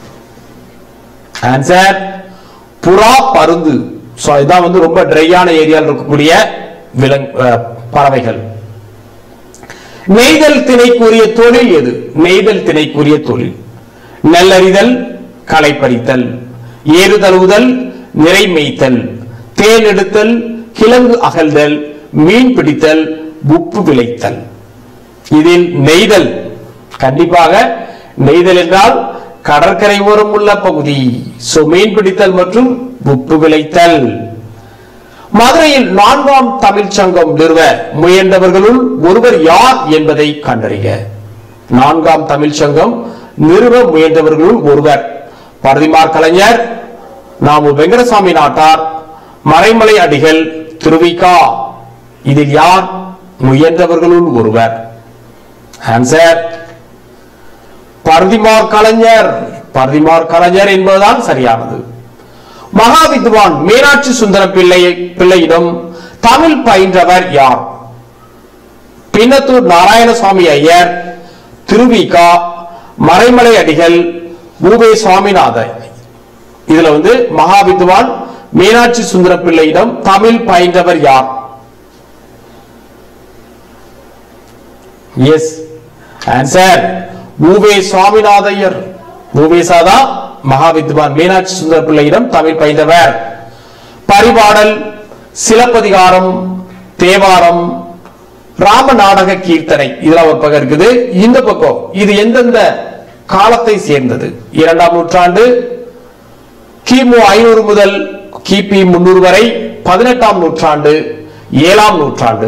ஆன்சர் புறா பருந்து சோ இதான் வந்து ரொம்ப ட்ரையான ஏரியாவில் இருக்கக்கூடிய விலங் அஹ், பறவைகள் நெய்தல் திணைக்குரிய தொழில் எது நெய்தல் திணைக்குரிய தொழில் நெல்லறிதல் களை பறித்தல் ஏறு தழுவுதல் நிறை மேய்த்தல் தேன் எடுத்தல் கிழங்கு அகழ்தல் மீன் பிடித்தல் உப்பு விளைத்தல் இதில் நெய்தல் கண்டிப்பாக நெய்தல் என்றால் கடற்கரை ஓரம் உள்ள பகுதி சோ மீன் பிடித்தல் மற்றும் உப்பு விளைத்தல் மதுரையில் நான்காம் தமிழ்ச் சங்கம் நிறுவ முயன்றவர்களுள் ஒருவர் யார் என்பதை கண்டறிக நான்காம் தமிழ்ச் சங்கம் நிறுவ முயன்றவர்களுள் ஒருவர் பரதிமார் கலைஞர் நாமு வெங்கடசாமி நாட்டார் மறைமலை அடிகள் திருவிக்கா இதில் யார் முயன்றவர்களுள் ஒருவர் ஆன்சர் பரதிமார் கலைஞர் பரதிமார் கலைஞர் என்பதுதான் சரியானது மகாவித்வான் மீனாட்சி சுந்தர பிள்ளை பிள்ளையிடம் தமிழ் பயின்றவர் யார் பின்னத்தூர் நாராயணசுவாமி ஐயர் திருவிகா மறைமலை அடிகள் ஊவே சுவாமிநாதன் இதுல வந்து மகாவித்வான் மீனாட்சி சுந்தர பிள்ளையிடம் தமிழ் பயின்றவர் யார் எஸ் ஆன்சர் ஊவே சுவாமிநாதையர் ஊவே சாதா மகாவித்வான் மீனாட்சி சுந்தர பிள்ளையிடம் தமிழ் பயின்றவர் பரிபாடல் சிலப்பதிகாரம் தேவாரம் ராம நாடக கீர்த்தனை இதெல்லாம் ஒரு பக்கம் இருக்குது இந்த பக்கம் இது எந்தெந்த காலத்தை சேர்ந்தது இரண்டாம் நூற்றாண்டு கிமு ஐநூறு முதல் கிபி முன்னூறு வரை பதினெட்டாம் நூற்றாண்டு ஏழாம் நூற்றாண்டு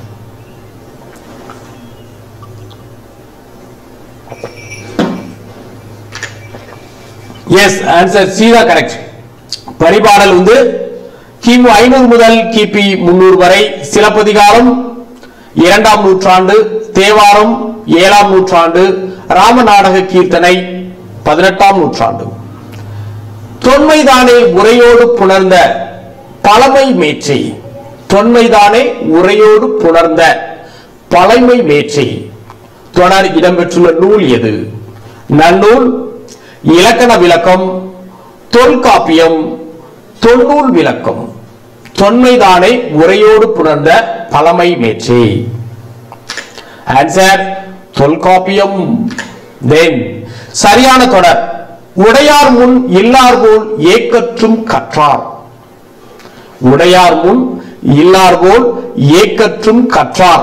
எஸ் ஆன்சர் சி தான் கரெக்ட் பரிபாடல் வந்து கிமு ஐநூறு முதல் கிபி முன்னூறு வரை சிலப்பதிகாரம் இரண்டாம் நூற்றாண்டு தேவாரம் ஏழாம் நூற்றாண்டு ராம நாடக கீர்த்தனை பதினெட்டாம் நூற்றாண்டு தொன்மைதானே உரையோடு புணர்ந்த பழமை மேற்றை தொன்மைதானே உரையோடு புணர்ந்த பழமை மேற்றை தொடர் இடம்பெற்றுள்ள நூல் எது நன்னூல் இலக்கண விளக்கம் தொல்காப்பியம் தொன்னூல் விளக்கம் தொன்மைதானே உரையோடு புணர்ந்த பழமை மேற்றே ஆன்சர் தொல்காப்பியம் தென் சரியான தொடர் உடையார் முன் இல்லார் போல் ஏக்கற்றும் கற்றார் உடையார் முன் இல்லார் போல் ஏக்கற்றும் கற்றார்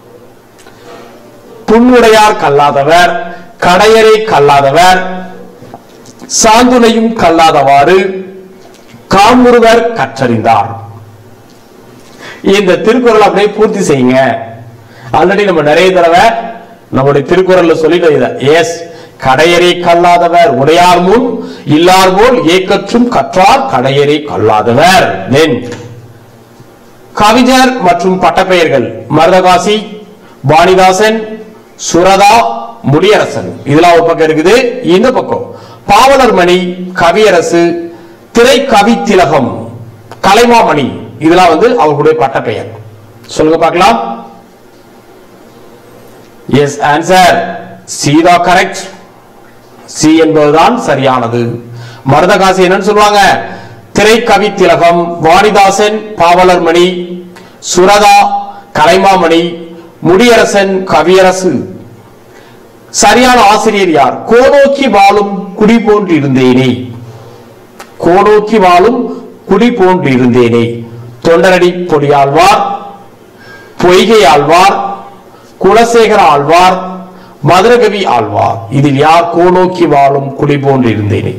புண்ணுடையார் கல்லாதவர் கடையரை கல்லாதவர் சாந்துணையும் கல்லாதவாறு காமுருவர் கற்றறிந்தார் இந்த திருக்குறள் அப்படியே பூர்த்தி செய்யுங்க ஆல்ரெடி நம்ம நிறைய தடவை நம்முடைய திருக்குறள்ல சொல்லிட்டோம் இத எஸ் கடையரை கல்லாதவர் உடையார் முன் இல்லார் போல் ஏக்கற்றும் கற்றார் கடையரை கல்லாதவர் தென் கவிஞர் மற்றும் பட்டப்பெயர்கள் மருதகாசி வாணிதாசன் சுரதா முடியரசன் இதெல்லாம் ஒரு பக்கம் இருக்குது இந்த பக்கம் பாவலர் மணி கவியரசு திரை கவி திலகம் கலைமாமணி இதெல்லாம் வந்து அவர்களுடைய பட்டப்பெயர் சொல்லுங்க பார்க்கலாம் எஸ் ஆன்சர் சீதா கரெக்ட் சி என்பதுதான் சரியானது மருதகாசி என்னன்னு சொல்லுவாங்க திரைக்கவி திலகம் வாணிதாசன் பாவலர் மணி சுரதா கலைமாமணி முடியரசன் கவியரசு சரியான ஆசிரியர் யார் கோநோக்கி வாழும் குடி போன்று இருந்தேனே கோநோக்கி வாழும் குடி போன்று இருந்தேனே தொண்டரடி பொடியாழ்வார் பொய்கை ஆழ்வார் குலசேகர ஆழ்வார் மதுரகவி ஆழ்வார் இதில் யார் கோநோக்கி வாழும் குடி போன்று இருந்தேனே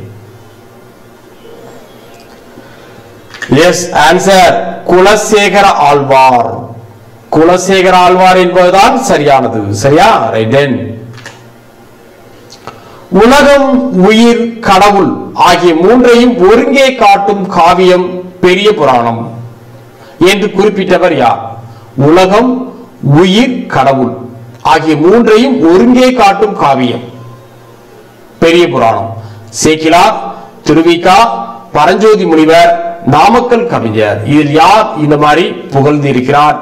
எஸ் ஆன்சர் குலசேகர ஆழ்வார் குலசேகர ஆழ்வார் என்பதுதான் சரியானது சரியா ரைட் தென் உலகம் உயிர் கடவுள் ஆகிய மூன்றையும் ஒருங்கே காட்டும் காவியம் பெரிய புராணம் என்று குறிப்பிட்டவர் யார் உலகம் உயிர் கடவுள் ஆகிய மூன்றையும் ஒருங்கே காட்டும் காவியம் பெரிய புராணம் சேக்கிலார் திருவிக்கா பரஞ்சோதி முனிவர் நாமக்கல் கவிஞர் இதில் யார் இந்த மாதிரி புகழ்ந்து இருக்கிறார்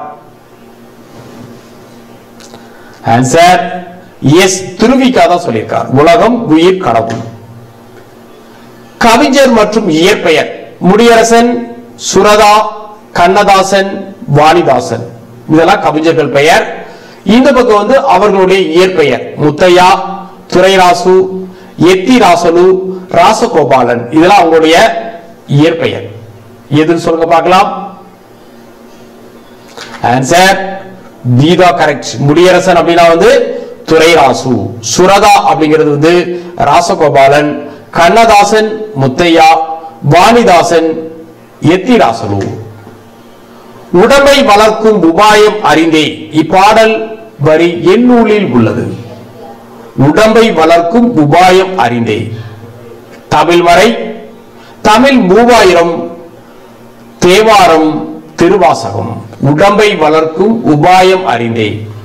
ஆன்சர் எஸ் திருவிக்கா தான் சொல்லியிருக்கார் உலகம் உயிர் கடவுள் கவிஞர் மற்றும் இயற்பெயர் முடியரசன் சுரதா கண்ணதாசன் வாணிதாசன் இதெல்லாம் கவிஞர்கள் பெயர் இந்த பக்கம் வந்து அவர்களுடைய இயற்பெயர் முத்தையா துரைராசு எத்திராசலு ராசகோபாலன் இதெல்லாம் அவங்களுடைய இயற்பெயர் எதுன்னு சொல்லுங்க பார்க்கலாம் ஆன்சர் தீதா கரெக்ட் முடியரசன் அப்படின்னா வந்து துரைராசு சுரதா அப்படிங்கிறது வந்து ராசகோபாலன் கண்ணதாசன் முத்தையா வாணிதாசன் எத்திராசலு உடம்பை வளர்க்கும் உபாயம் அறிந்தே இப்பாடல் வரி என் நூலில் உள்ளது உடம்பை வளர்க்கும் உபாயம் அறிந்தே தமிழ் வரை தமிழ் மூவாயிரம் தேவாரம் திருவாசகம் உடம்பை வளர்க்கும் உபாயம் அறிந்தே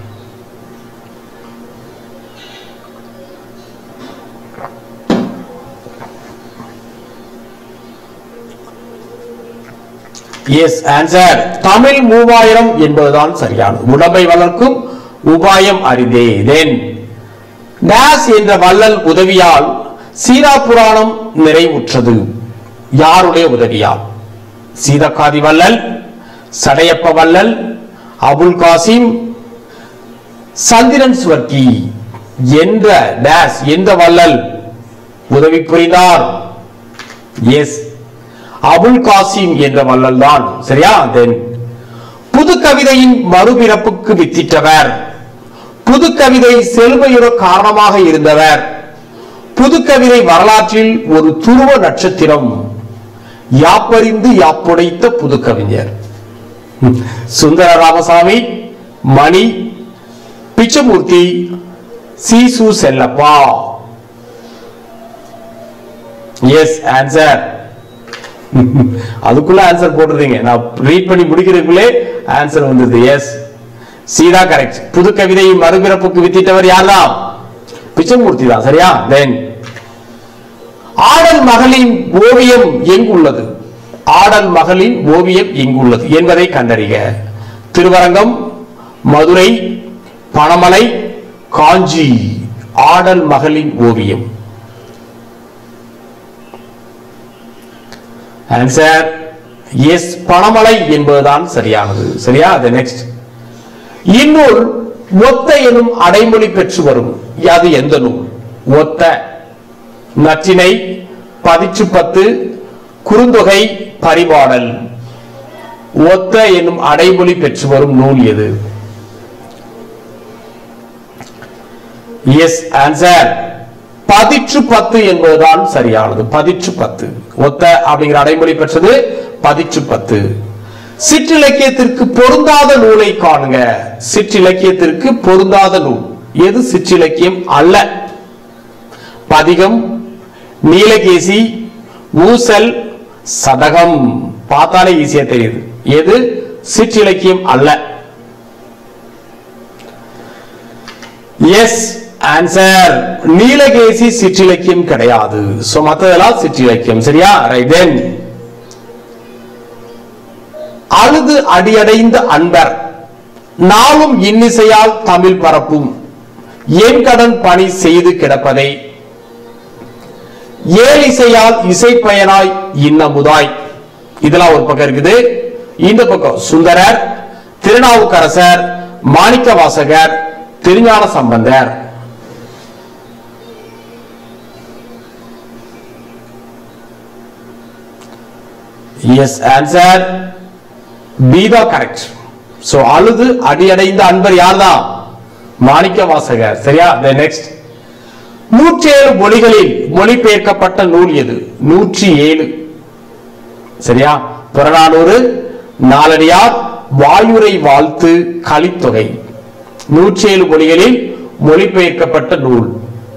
எஸ் ஆன்சர் தமிழ் மூவாயிரம் என்பதுதான் சரியானது உடம்பை வளர்க்கும் உபாயம் அறிந்தே தென் டேஸ் என்ற வள்ளல் உதவியால் சீரா புராணம் நிறைவுற்றது யாருடைய உதவியால் சீதக்காதி வள்ளல் சடையப்ப வள்ளல் அபுல் காசிம் சந்திரன் சுவர்க்கி என்ற டேஸ் எந்த வள்ளல் உதவி புரிந்தார் எஸ் அபுல் காசிம் என்ற வள்ளல் தான் சரியா தென் புது கவிதையின் மறுபிறப்புக்கு வித்திட்டவர் புது கவிதை செழுமையுற காரணமாக இருந்தவர் புது கவிதை வரலாற்றில் ஒரு துருவ நட்சத்திரம் யாப்பறிந்து யாப்புடைத்த புது கவிஞர் சுந்தர ராமசாமி மணி பிச்சமூர்த்தி சீசு செல்லப்பா எஸ் ஆன்சர் அதுக்குள்ள ஆன்சர் போட்டுருந்தீங்க நான் ரீட் பண்ணி முடிக்கிறதுக்குள்ளே ஆன்சர் வந்தது எஸ் சீதா கரெக்ட் புது கவிதை மறுபிறப்புக்கு வித்திட்டவர் யார்தான் பிச்சமூர்த்தி தான் சரியா தென் ஆடல் மகளின் ஓவியம் எங்குள்ளது ஆடல் மகளின் ஓவியம் எங்குள்ளது என்பதை கண்டறிக திருவரங்கம் மதுரை பணமலை காஞ்சி ஆடல் மகளின் ஓவியம் ஆன்சர் எஸ் பணமலை என்பதுதான் சரியானது சரியா அது நெக்ஸ்ட் இந்நூல் ஒத்த எனும் அடைமொழி பெற்று வரும் அது எந்த நூல் ஒத்த நற்றினை பதிச்சு பத்து குறுந்தொகை பரிபாடல் ஒத்த எனும் அடைமொழி பெற்று வரும் நூல் எது எஸ் ஆன்சர் பதிற்று பத்து என்பதுதான் சரியானது பதிற்று பத்து ஒத்த அப்படிங்கிற அடைமொழி பெற்றது பதிற்று பத்து சிற்றிலக்கியத்திற்கு பொருந்தாத நூலை காணுங்க சிற்றிலக்கியத்திற்கு பொருந்தாத நூல் எது சிற்றிலக்கியம் அல்ல பதிகம் நீலகேசி ஊசல் சதகம் பார்த்தாலே ஈஸியா தெரியுது எது சிற்றிலக்கியம் அல்ல எஸ் ஆன்சர் நீலகேசி சிற்றிலக்கியம் கிடையாது சோ மத்ததெல்லாம் சிற்றிலக்கியம் சரியா ரைட் தென் அழுது அடியடைந்த அன்பர் நாளும் இன்னிசையால் தமிழ் பரப்பும் என் கடன் பணி செய்து கிடப்பதை ஏழிசையால் இசைப்பயனாய் இன்னமுதாய் இதெல்லாம் ஒரு பக்கம் இருக்குது இந்த பக்கம் Sundarar Thirunavukkarasar Manikka Vasagar Thirugnana Sambandar yes answer B தான் கரெக்ட் சோ அழுது அடியடைந்த அன்பர் யார்தான் மாணிக்க வாசகர் சரியா நெக்ஸ்ட் நூற்றி ஏழு மொழிகளில் மொழிபெயர்க்கப்பட்ட நூல் எது நூற்றி ஏழு சரியா புறநானூறு நாலடியார் வாயுரை வாழ்த்து கலித்தொகை நூற்றி ஏழு மொழிகளில் மொழிபெயர்க்கப்பட்ட நூல்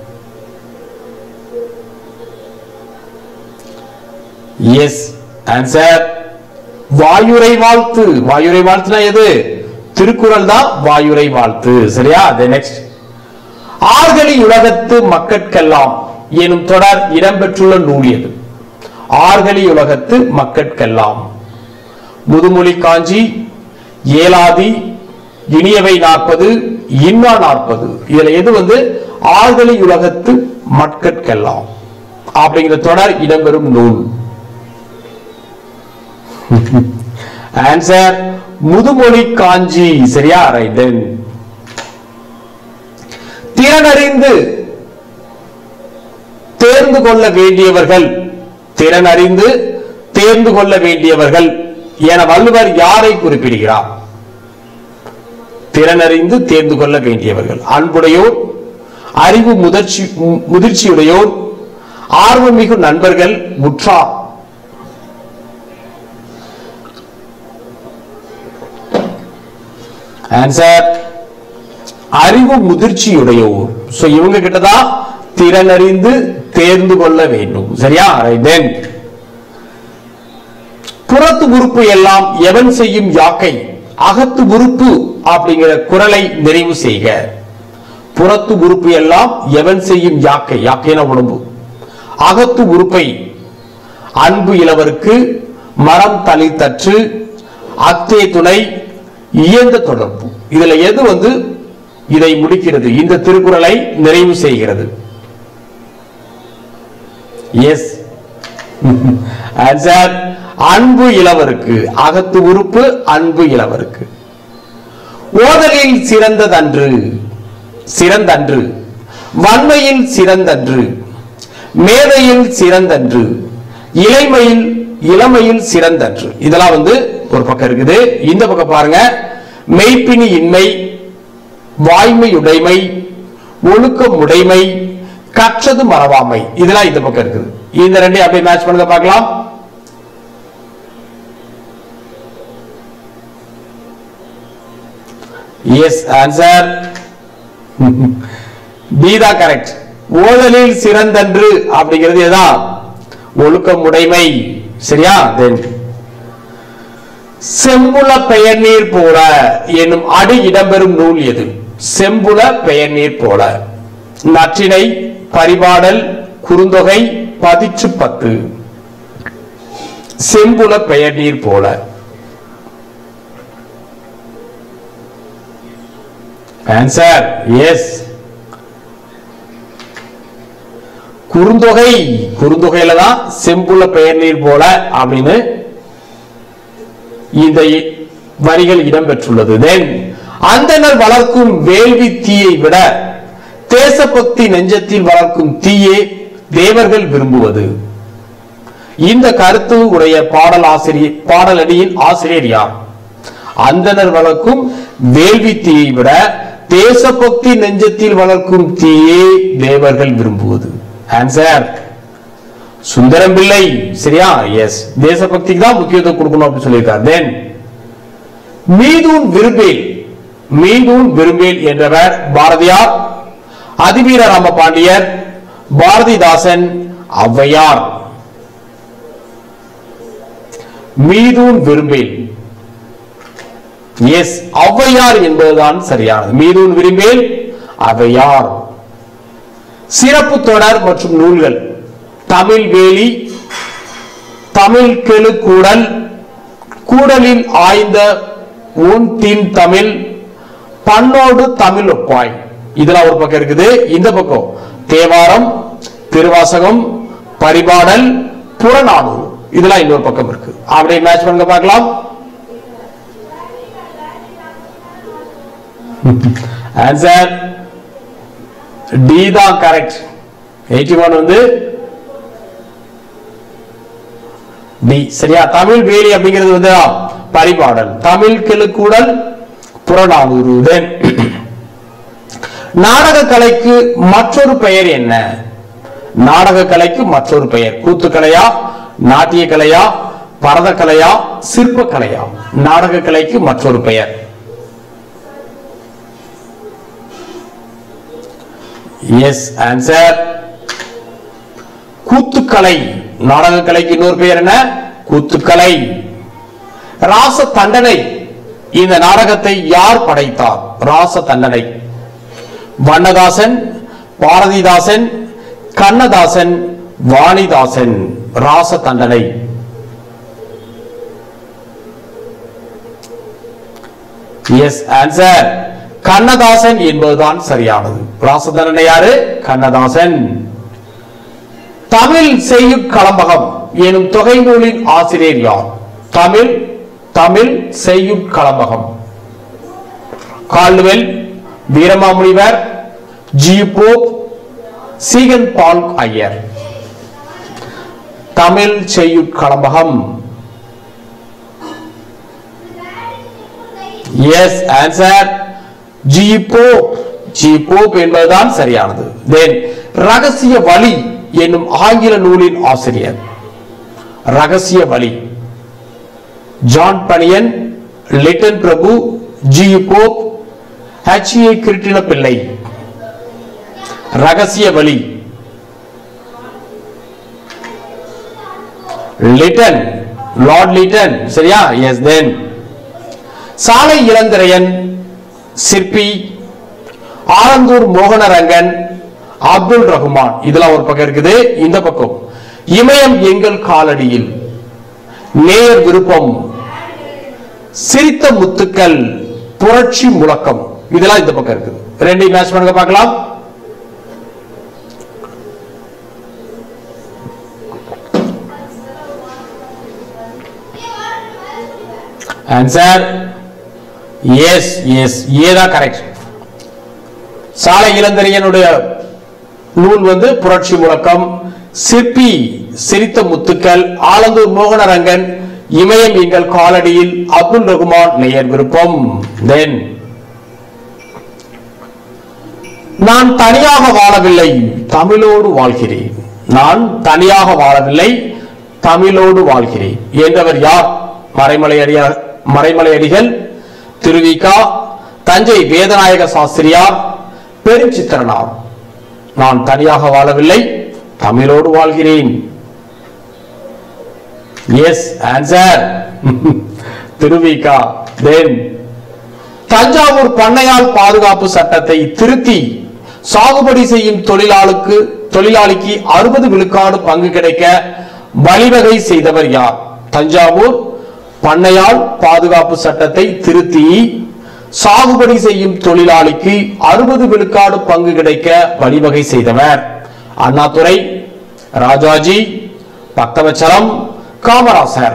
எஸ் ஆன்சர் வாயுரை வாழ்த்து வாயுரை வாழ்த்துனா எது திருக்குறள் தான் வாயுரை வாழ்த்து சரியா நெக்ஸ்ட் ஆர்கலி உலகத்து மக்கட்கெல்லாம் எனும் தொடர் இடம்பெற்றுள்ள நூல் எது ஆர்கலி உலகத்து மக்கட்கெல்லாம் முதுமொழி காஞ்சி ஏலாதி இனியவை நாற்பது இன்னா நாற்பது இதுல எது வந்து ஆர்கலி உலகத்து மக்கட்கெல்லாம் அப்படிங்கிற தொடர் இடம்பெறும் நூல் ஆன்சர் முதுமொழி காஞ்சி சரியா ரைட் திறனறிந்து தேர்ந்து கொள்ள வேண்டியவர்கள் திறனறிந்து தேர்ந்து கொள்ள வேண்டியவர்கள் என வள்ளுவர் யாரை குறிப்பிடுகிறார் திறனறிந்து தேர்ந்து கொள்ள வேண்டியவர்கள் அன்புடையோர் அறிவு முதிர்ச்சி மு- முதிர்ச்சியுடையோர் ஆர்வமிகு நண்பர்கள் உற்றார் ஆன்சர் அறிவு முதிர்ச்சியுடையோர் சோ இவங்க கிட்டதான் திறனறிந்து தேர்ந்து கொள்ள வேண்டும் சரியா தென் புறத்து உறுப்பு எல்லாம் எவன் செய்யும் யாக்கை அகத்து உறுப்பு அப்படிங்கிற குரலை நிறைவு செய்க புறத்து உறுப்பு எல்லாம் எவன் செய்யும் யாக்கை யாக்கைன உடம்பு அகத்து உறுப்பை அன்பு இளவருக்கு மரம் தளித்தற்று அத்தே துணை இயந்த தொடர்பு இதுல எது வந்து இதை முடிக்கிறது இந்த திருக்குறளை நிறைவு செய்கிறது எஸ் ஆன்சர் அன்பு இளவருக்கு அகத்து உறுப்பு அன்பு இளவருக்கு ஓதலில் சிறந்ததன்று சிறந்தன்று வன்மையில் சிறந்தன்று மேதையில் சிறந்தன்று இளைமையில் இளமையில் சிறந்தன்று இதெல்லாம் வந்து ஒரு பக்கம் இருக்குது இந்த பக்கம் பாருங்க மெய்ப்பினி இன்மை வாய்மையுடைமை ஒழுக்கம் உடைமை கற்றது மறவாமை இதெல்லாம் இந்த பக்கம் இருக்குது இந்த ரெண்டையும் அப்படியே மேட்ச் பண்ணுங்க பார்க்கலாம் எஸ் ஆன்சர் பி தான் கரெக்ட் ஓதலில் சிறந்தன்று அப்படிங்கிறது எதான் ஒழுக்கம் உடைமை சரியா தென் செம்புல பெயர் நீர் போல என்னும் அடி இடம்பெறும் நூல் எது செம்புல பெயர் நீர் போல நற்றினை பரிபாடல் குறுந்தொகை பதிற்று பத்து செம்புல பெயர் நீர் போல ஆன்சர் எஸ் குறுந்தொகை குறுந்தொகையில தான் செம்புல பெயர் நீர் போல அப்படின்னு இந்த இ- வரிகள் இடம்பெற்றுள்ளது தென் அந்தனர் வளர்க்கும் வேள்வி தீயை விட தேசபக்தி நெஞ்சத்தில் வளர்க்கும் தீயே தேவர்கள் விரும்புவது இந்த கருத்து உடைய பாடல் ஆசிரியர் பாடலடியின் ஆசிரியர் யார் அந்தனர் வளர்க்கும் வேள்வி தீயை விட தேசபக்தி நெஞ்சத்தில் வளர்க்கும் தீயே தேவர்கள் விரும்புவது ஆன்சர் சுந்தரம் பிள்ளை சரியா எஸ் தேசபக்திக்கு தான் முக்கியத்துவம் கொடுக்கணும் அப்படின்னு சொல்லியிருக்கார் தென் மீதூன் விரும்பேல் மீதூன் விரும்பேல் என்றவர் பாரதியார் அதிவீர ராம பாண்டியர் பாரதிதாசன் ஔவையார் மீதூன் விரும்பேல் எஸ் ஔவையார் என்பதுதான் சரியானது மீதூன் விரும்பேல் ஔவையார் சிறப்பு தொடர் மற்றும் நூல்கள் தமிழ் வேலி தமிழ் கெழு கூடல் கூடலில் ஆய்ந்த உன் தின் தமிழ் பண்ணோடு தமிழ் ஒப்பாய் இதெல்லாம் ஒரு பக்கம் இருக்குது இந்த பக்கம் தேவாரம் திருவாசகம் பரிபாடல் புறநானூறு இதெல்லாம் இன்னொரு பக்கம் இருக்கு அப்படியே மேட்ச் பண்ணுங்க பார்க்கலாம் ஆன்சர் டி தான் கரெக்ட் எயிட்டி ஒன் வந்து டி சரியா தமிழ் வேலி அப்படிங்கிறது வந்து ஆ, பரிபாடல் தமிழ் கிழுக்கூடல் புறநானூறு Then, நாடக கலைக்கு மற்றொரு பெயர் என்ன நாடக கலைக்கு மற்றொரு பெயர் கூத்துக்கலையா நாட்டிய கலையா பரத கலையா சிற்ப கலையா நாடக கலைக்கு மற்றொரு பெயர் எஸ் ஆன்சர் கூத்துக்கலை நாடக கலைக்கு இன்னொரு பெயர் என்ன கூத்துக்கலை ராச தண்டனை இந்த நாடகத்தை யார் படைத்தார் ராச தண்டனை வண்ணதாசன் பாரதிதாசன் கண்ணதாசன் வாணிதாசன் ராச தண்டனை எஸ் ஆன்சர் கண்ணதாசன் என்பதுதான் சரியானது ராசதண்டனை யாரு கண்ணதாசன் தமிழ் செய்யும் களம்பகம் எனும் தொகை நூலின் ஆசிரியர் யார் தமிழ் தமிழ் செய்யும் களம்பகம் Caldwell Veeramamunivar G Pope Ziegenbalg Iyer Tamil செய்யுட் களம்பகம் yes answer G Pope G Pope என்பதுதான் சரியானது தென் ரகசிய வழி என்னும் ஆங்கில நூலின் ஆசிரியர் ரகசிய வழி ஜான் பனியன் லிட்டன் பிரபு G Pope H A Krishna Pillai ரகசிய வழி லிட்டன் லார்ட் லிட்டன் சரியா எஸ் தென் சாலை இளந்திரையன் சிற்பி ஆலந்தூர் மோகனரங்கன் அப்துல் ரஹ்மான் இதெல்லாம் ஒரு பக்கம் இருக்குது இந்த பக்கம் இமயம் எங்கள் காலடியில் நேர் விருப்பம் சிரித்த முத்துக்கள் புரட்சி முழக்கம் இதெல்லாம் இந்த பக்கம் இருக்குது ரெண்டையும் மேட்ச் பண்ணுங்க பார்க்கலாம் ஆன்சர் எஸ் எஸ் ஏதான் கரெக்ட் சாலை இளந்தரையனுடைய நூல் வந்து புரட்சி முழக்கம் சிற்பி சிரித்த முத்துக்கள் ஆலந்தூர் மோகனரங்கன் இமயம் எங்கள் காலடியில் அப்துல் ரகுமான் நேயர் விருப்பம் தென் நான் தனியாக வாழவில்லை தமிழோடு வாழ்கிறேன் நான் தனியாக வாழவில்லை தமிழோடு வாழ்கிறேன் என்றவர் யார் மறைமலை அடியார் மறைமலை அடிகள் திருவிகா தஞ்சை வேதநாயக சாஸ்திரியார் பெருஞ்சித்திரனார் நான் தனியாக வாழவில்லை தமிழோடு வாழ்கிறேன் yes answer Thiruvika then Thanjavur பண்ணையாள் பாதுகாப்பு சட்டத்தை திருத்தி சாகுபடி செய்யும் தொழிலாளுக்கு தொழிலாளிக்கு அறுபது விழுக்காடு பங்கு கிடைக்க வழிவகை செய்தவர் யார் தஞ்சாவூர் பண்ணையாள் பாதுகாப்பு சட்டத்தை திருத்தி சாகுபடி செய்யும் தொழிலாளிக்கு அறுபது விழுக்காடு பங்கு கிடைக்க வழிவகை செய்தவர் அண்ணாதுரை ராஜாஜி பக்தவச்சலம் காமராசர்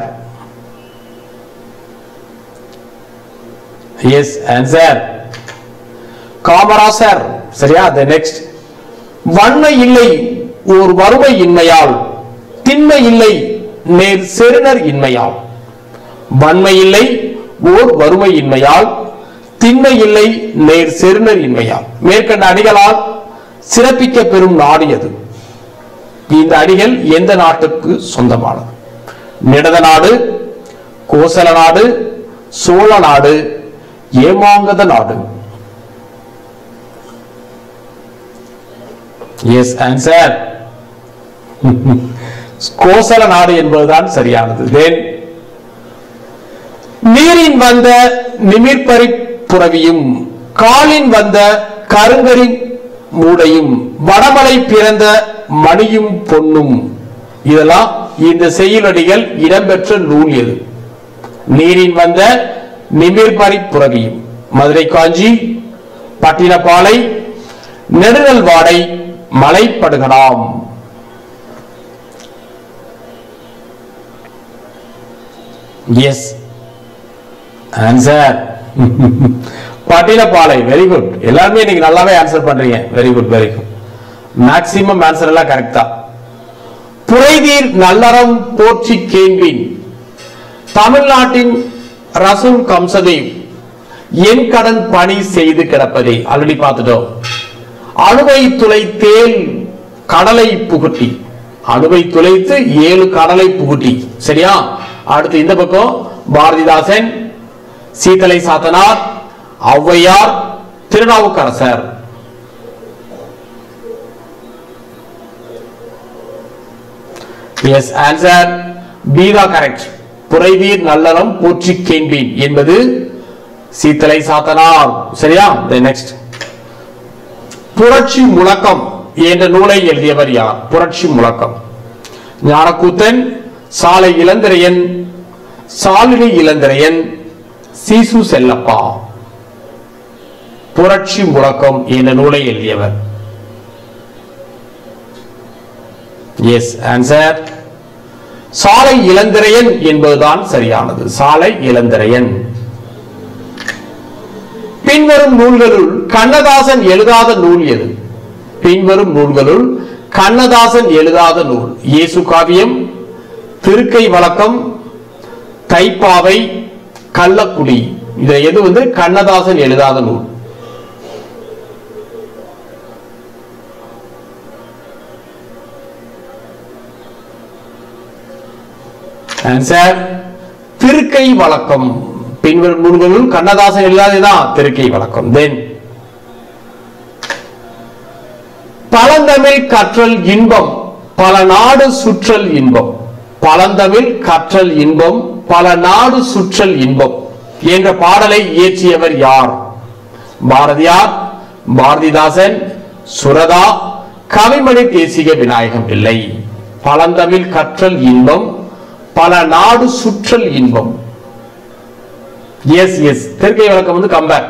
எஸ் ஆன்சர் காமராசர் சரியா த நெக்ஸ்ட் வன்மை இல்லை ஓர் வறுமை இன்மையால் திண்மை இல்லை நேர் செருணர் இன்மையால் வன்மை இல்லை ஓர் வறுமை இன்மையால் திண்மை இல்லை நேர் செருணர் இன்மையால் மேற்கண்ட அடிகளால் சிறப்பிக்க பெறும் நாடு எது இந்த அடிகள் எந்த நாட்டுக்கு சொந்தமானது நிடத நாடு கோசல நாடு சோழ நாடு ஏமாங்கத நாடு எஸ் ஆன்சர் கோசல நாடு என்பதுதான் சரியானது தென் நீரின் வந்த நிமிர்பரி புறவியும் காலின் வந்த கருங்கரி மூடையும் வடமலை பிறந்த மணியும் பொன்னும் இதெல்லாம் இந்த செய்யுளடிகள் இடம்பெற்ற நூல் எது நீரின் வந்த நிமிர்பரி புறவியும் மதுரை காஞ்சி Pattinappalai Nedunalvadai Malaipadukalam yes answer Pattinappalai very good எல்லாருமே இன்னைக்கு நல்லாவே ஆன்சர் பண்றீங்க very good very good maximum answer எல்லாம் கரெக்ட் தான் புரைதீர் நல்லறம் போற்றி கேள்வின் தமிழ்நாட்டின் ரசூல் கம்சதேவ் என் கடன் பணி செய்து கிடப்பதை ஆல்ரெடி பார்த்துட்டோம் அணுவை துளைத்தேல் கடலை புகுட்டி அணுவை துளைத்து ஏழு கடலை புகுட்டி சரியா அடுத்து இந்த பக்கம் பாரதிதாசன் சீத்தலை சாத்தனார் ஔவையார் திருநாவுக்கரசர் எஸ் ஆன்சர் பீதா கரெக்ட் புரைவீர் நல்லறம் போற்றி கேண்பீன் என்பது சீத்தலை சாத்தனார் சரியா நெக்ஸ்ட் புரட்சி முழக்கம் என்ற நூலை எழுதியவர் யார் புரட்சி முழக்கம் ஞானக்கூத்தன் சாலை இளந்திரையன் சாலினி இளந்திரையன் சீசு செல்லப்பா புரட்சி முழக்கம் என்ற நூலை எழுதியவர் எஸ் ஆன்சர் சாலை இளந்திரையன் என்பதுதான் சரியானது சாலை இளந்திரையன் பின்வரும் நூல்களுள் கண்ணதாசன் எழுதாத நூல் எது பின்வரும் நூல்களுள் கண்ணதாசன் எழுதாத நூல் இயேசு காவியம் திருக்கை வழக்கம் தைப்பாவை கள்ளக்குடி இதை எது வந்து கண்ணதாசன் எழுதாத நூல் ஆன்சர் திருக்கை வழக்கம் பின்வரும் நூல்களுள் கண்ணதாசன் இல்லாததுதான் திருக்கை வழக்கம் தென் பழந்தமிழ் கற்றல் இன்பம் பல நாடு சுற்றல் இன்பம் பழந்தமிழ் கற்றல் இன்பம் பல நாடு சுற்றல் இன்பம் என்ற பாடலை இயற்றியவர் யார் பாரதியார் பாரதிதாசன் சுரதா கவிமணி தேசிக விநாயகம் பிள்ளை பழந்தமிழ் கற்றல் இன்பம் பல நாடு சுற்றல் இன்பம் எஸ் எஸ் தெற்கை வழக்கம் வந்து கம்பேர்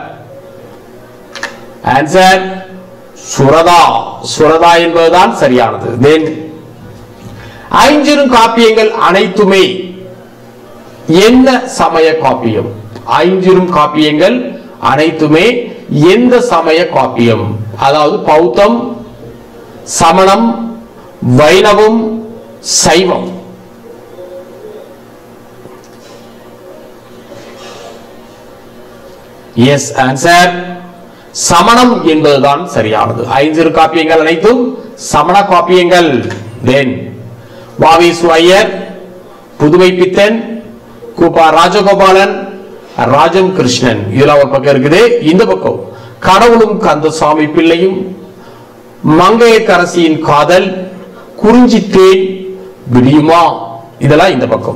ஆன்சர் சுரதா சுரதா என்பதுதான் சரியானது தென் ஐஞ்சிரும் காப்பியங்கள் அனைத்துமே என்ன சமய காப்பியம் ஐஞ்சிரும் காப்பியங்கள் அனைத்துமே எந்த சமய காப்பியம் அதாவது பௌத்தம் சமணம் வைணவம் சைவம் எஸ் ஆன்சர் சமணம் என்பதுதான் சரியானது ஐந்திரு காப்பியங்கள் அனைத்தும் சமண காப்பியங்கள் தென் வாவேசு ஐயர் புதுமை பித்தன் கூப்பா ராஜகோபாலன் ராஜம் கிருஷ்ணன் இதுல ஒரு பக்கம் இருக்குது இந்த பக்கம் கடவுளும் கந்தசாமி பிள்ளையும் மங்கையக்கரசியின் காதல் குறிஞ்சி தேன் விடியுமா இதெல்லாம் இந்த பக்கம்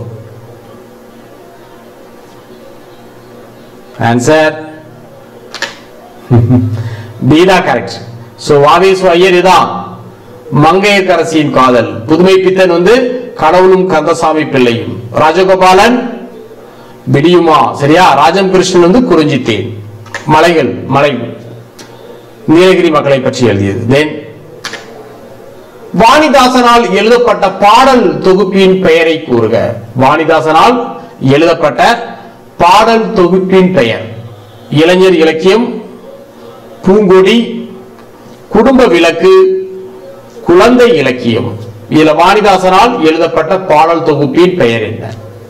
ஆன்சர் பீதா கரெக்ட் சோ வாவேசு ஐயர் இதான் மங்கையக்கரசியின் காதல் புதுமை பித்தன் வந்து கடவுளும் கந்தசாமி பிள்ளையும் ராஜகோபாலன் விடியுமா சரியா ராஜம் கிருஷ்ணன் வந்து குறிஞ்சித்தேன் மலைகள் மலை நீலகிரி மக்களை பற்றி எழுதியது தென் வாணிதாசனால் எழுதப்பட்ட பாடல் தொகுப்பின் பெயரை கூறுக வாணிதாசனால் எழுதப்பட்ட பாடல் தொகுப்பின் பெயர் இளைஞர் இலக்கியம் பூங்கொடி குடும்ப விளக்கு குழந்தை இலக்கியம் இதுல வாணிதாசனால் எழுதப்பட்ட பாடல் தொகுப்பின் பெயர் என்ன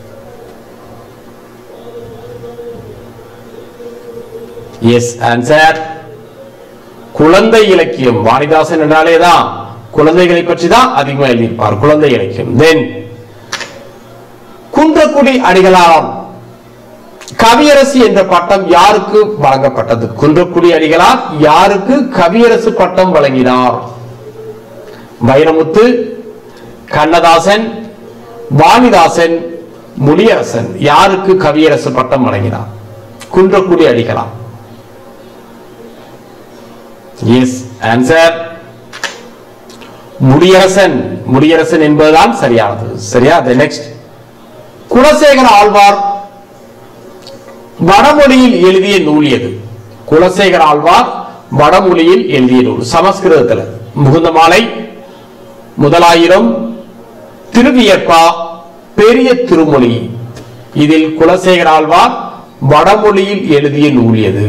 எஸ் ஆன்சர் குழந்தை இலக்கியம் வாணிதாசன் என்றாலே தான் குழந்தைகளை பற்றி தான் அதிகமாக எழுதியிருப்பார் குழந்தை இலக்கியம் தென் குன்றக்குடி அடிகளார் கவியரசு என்ற பட்டம் யாருக்கு வழங்கப்பட்டது குன்றக்குடி அடிகளார் யாருக்கு கவியரசு பட்டம் வழங்கினார் வைரமுத்து கண்ணதாசன் வாணிதாசன் முடியரசன் யாருக்கு கவியரசு பட்டம் வழங்கினார் குன்றக்குடி அடிகளார் எஸ் ஆன்சர் முடியரசன் முடியரசன் என்பதுதான் சரியானது சரியா நெக்ஸ்ட் குலசேகர ஆழ்வார் வடமொழியில் எழுதிய நூல் எது குலசேகர ஆழ்வார் வடமொழியில் எழுதிய நூல் சமஸ்கிருதத்துல முகுந்த மாலை முதலாயிரம் திருவியற்பா பெரிய திருமொழி இதில் குலசேகர ஆழ்வார் வடமொழியில் எழுதிய நூல் எது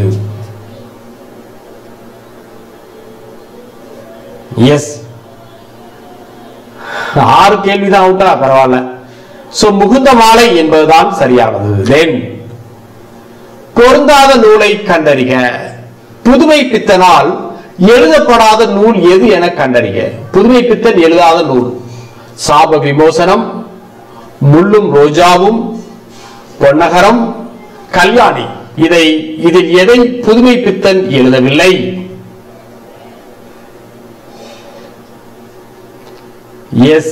எஸ் ஆறு கேள்விதான் அவுட்டா பரவாயில்ல சோ முகுந்த மாலை என்பதுதான் சரியானது தென் பொருந்தாத நூலை கண்டறிக புதுமை பித்தனால் எழுதப்படாத நூல் எது என கண்டறிக புதுமை பித்தன் எழுதாத நூல் சாப விமோசனம் முள்ளும் ரோஜாவும் பொன்னகரம் கல்யாணி இதை இதில் எதை புதுமை பித்தன் எழுதவில்லை எஸ்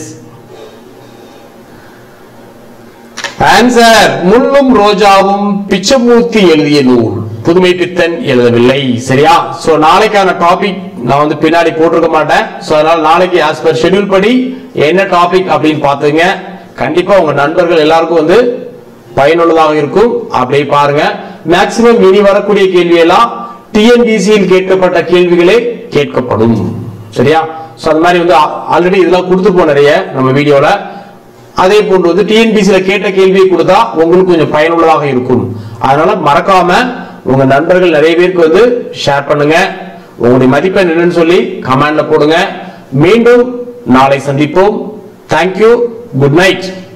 ஆன்சர் முள்ளும் ரோஜாவும் பிச்சமூர்த்தி எழுதிய நூல் புதுமை பித்தன் எழுதவில்லை சரியா சோ நாளைக்கான டாபிக் நான் வந்து பின்னாடி போட்டிருக்க மாட்டேன் சோ அதனால நாளைக்கு ஆஸ் பர் ஷெட்யூல் படி என்ன டாபிக் அப்படின்னு பாத்துங்க கண்டிப்பா உங்க நண்பர்கள் எல்லாருக்கும் வந்து பயனுள்ளதாக இருக்கும் அப்படியே பாருங்க மேக்சிமம் இனி வரக்கூடிய கேள்வி எல்லாம் டிஎன்பிசியில் கேட்கப்பட்ட கேள்விகளே கேட்கப்படும் சரியா சோ அந்த மாதிரி வந்து ஆல்ரெடி இதெல்லாம் கொடுத்துருப்போம் நிறைய நம்ம வீடியோல அதே போன்று வந்து டிஎன்பிசியில கேட்ட கேள்வியை கொடுத்தா உங்களுக்கு கொஞ்சம் பயனுள்ளதாக இருக்கும் அதனால மறக்காம உங்க நண்பர்கள் நிறைய பேருக்கு வந்து ஷேர் பண்ணுங்க உங்களுடைய மதிப்பெண் என்னன்னு சொல்லி கமெண்ட்ல போடுங்க மீண்டும் நாளை சந்திப்போம் தேங்க்யூ குட் நைட்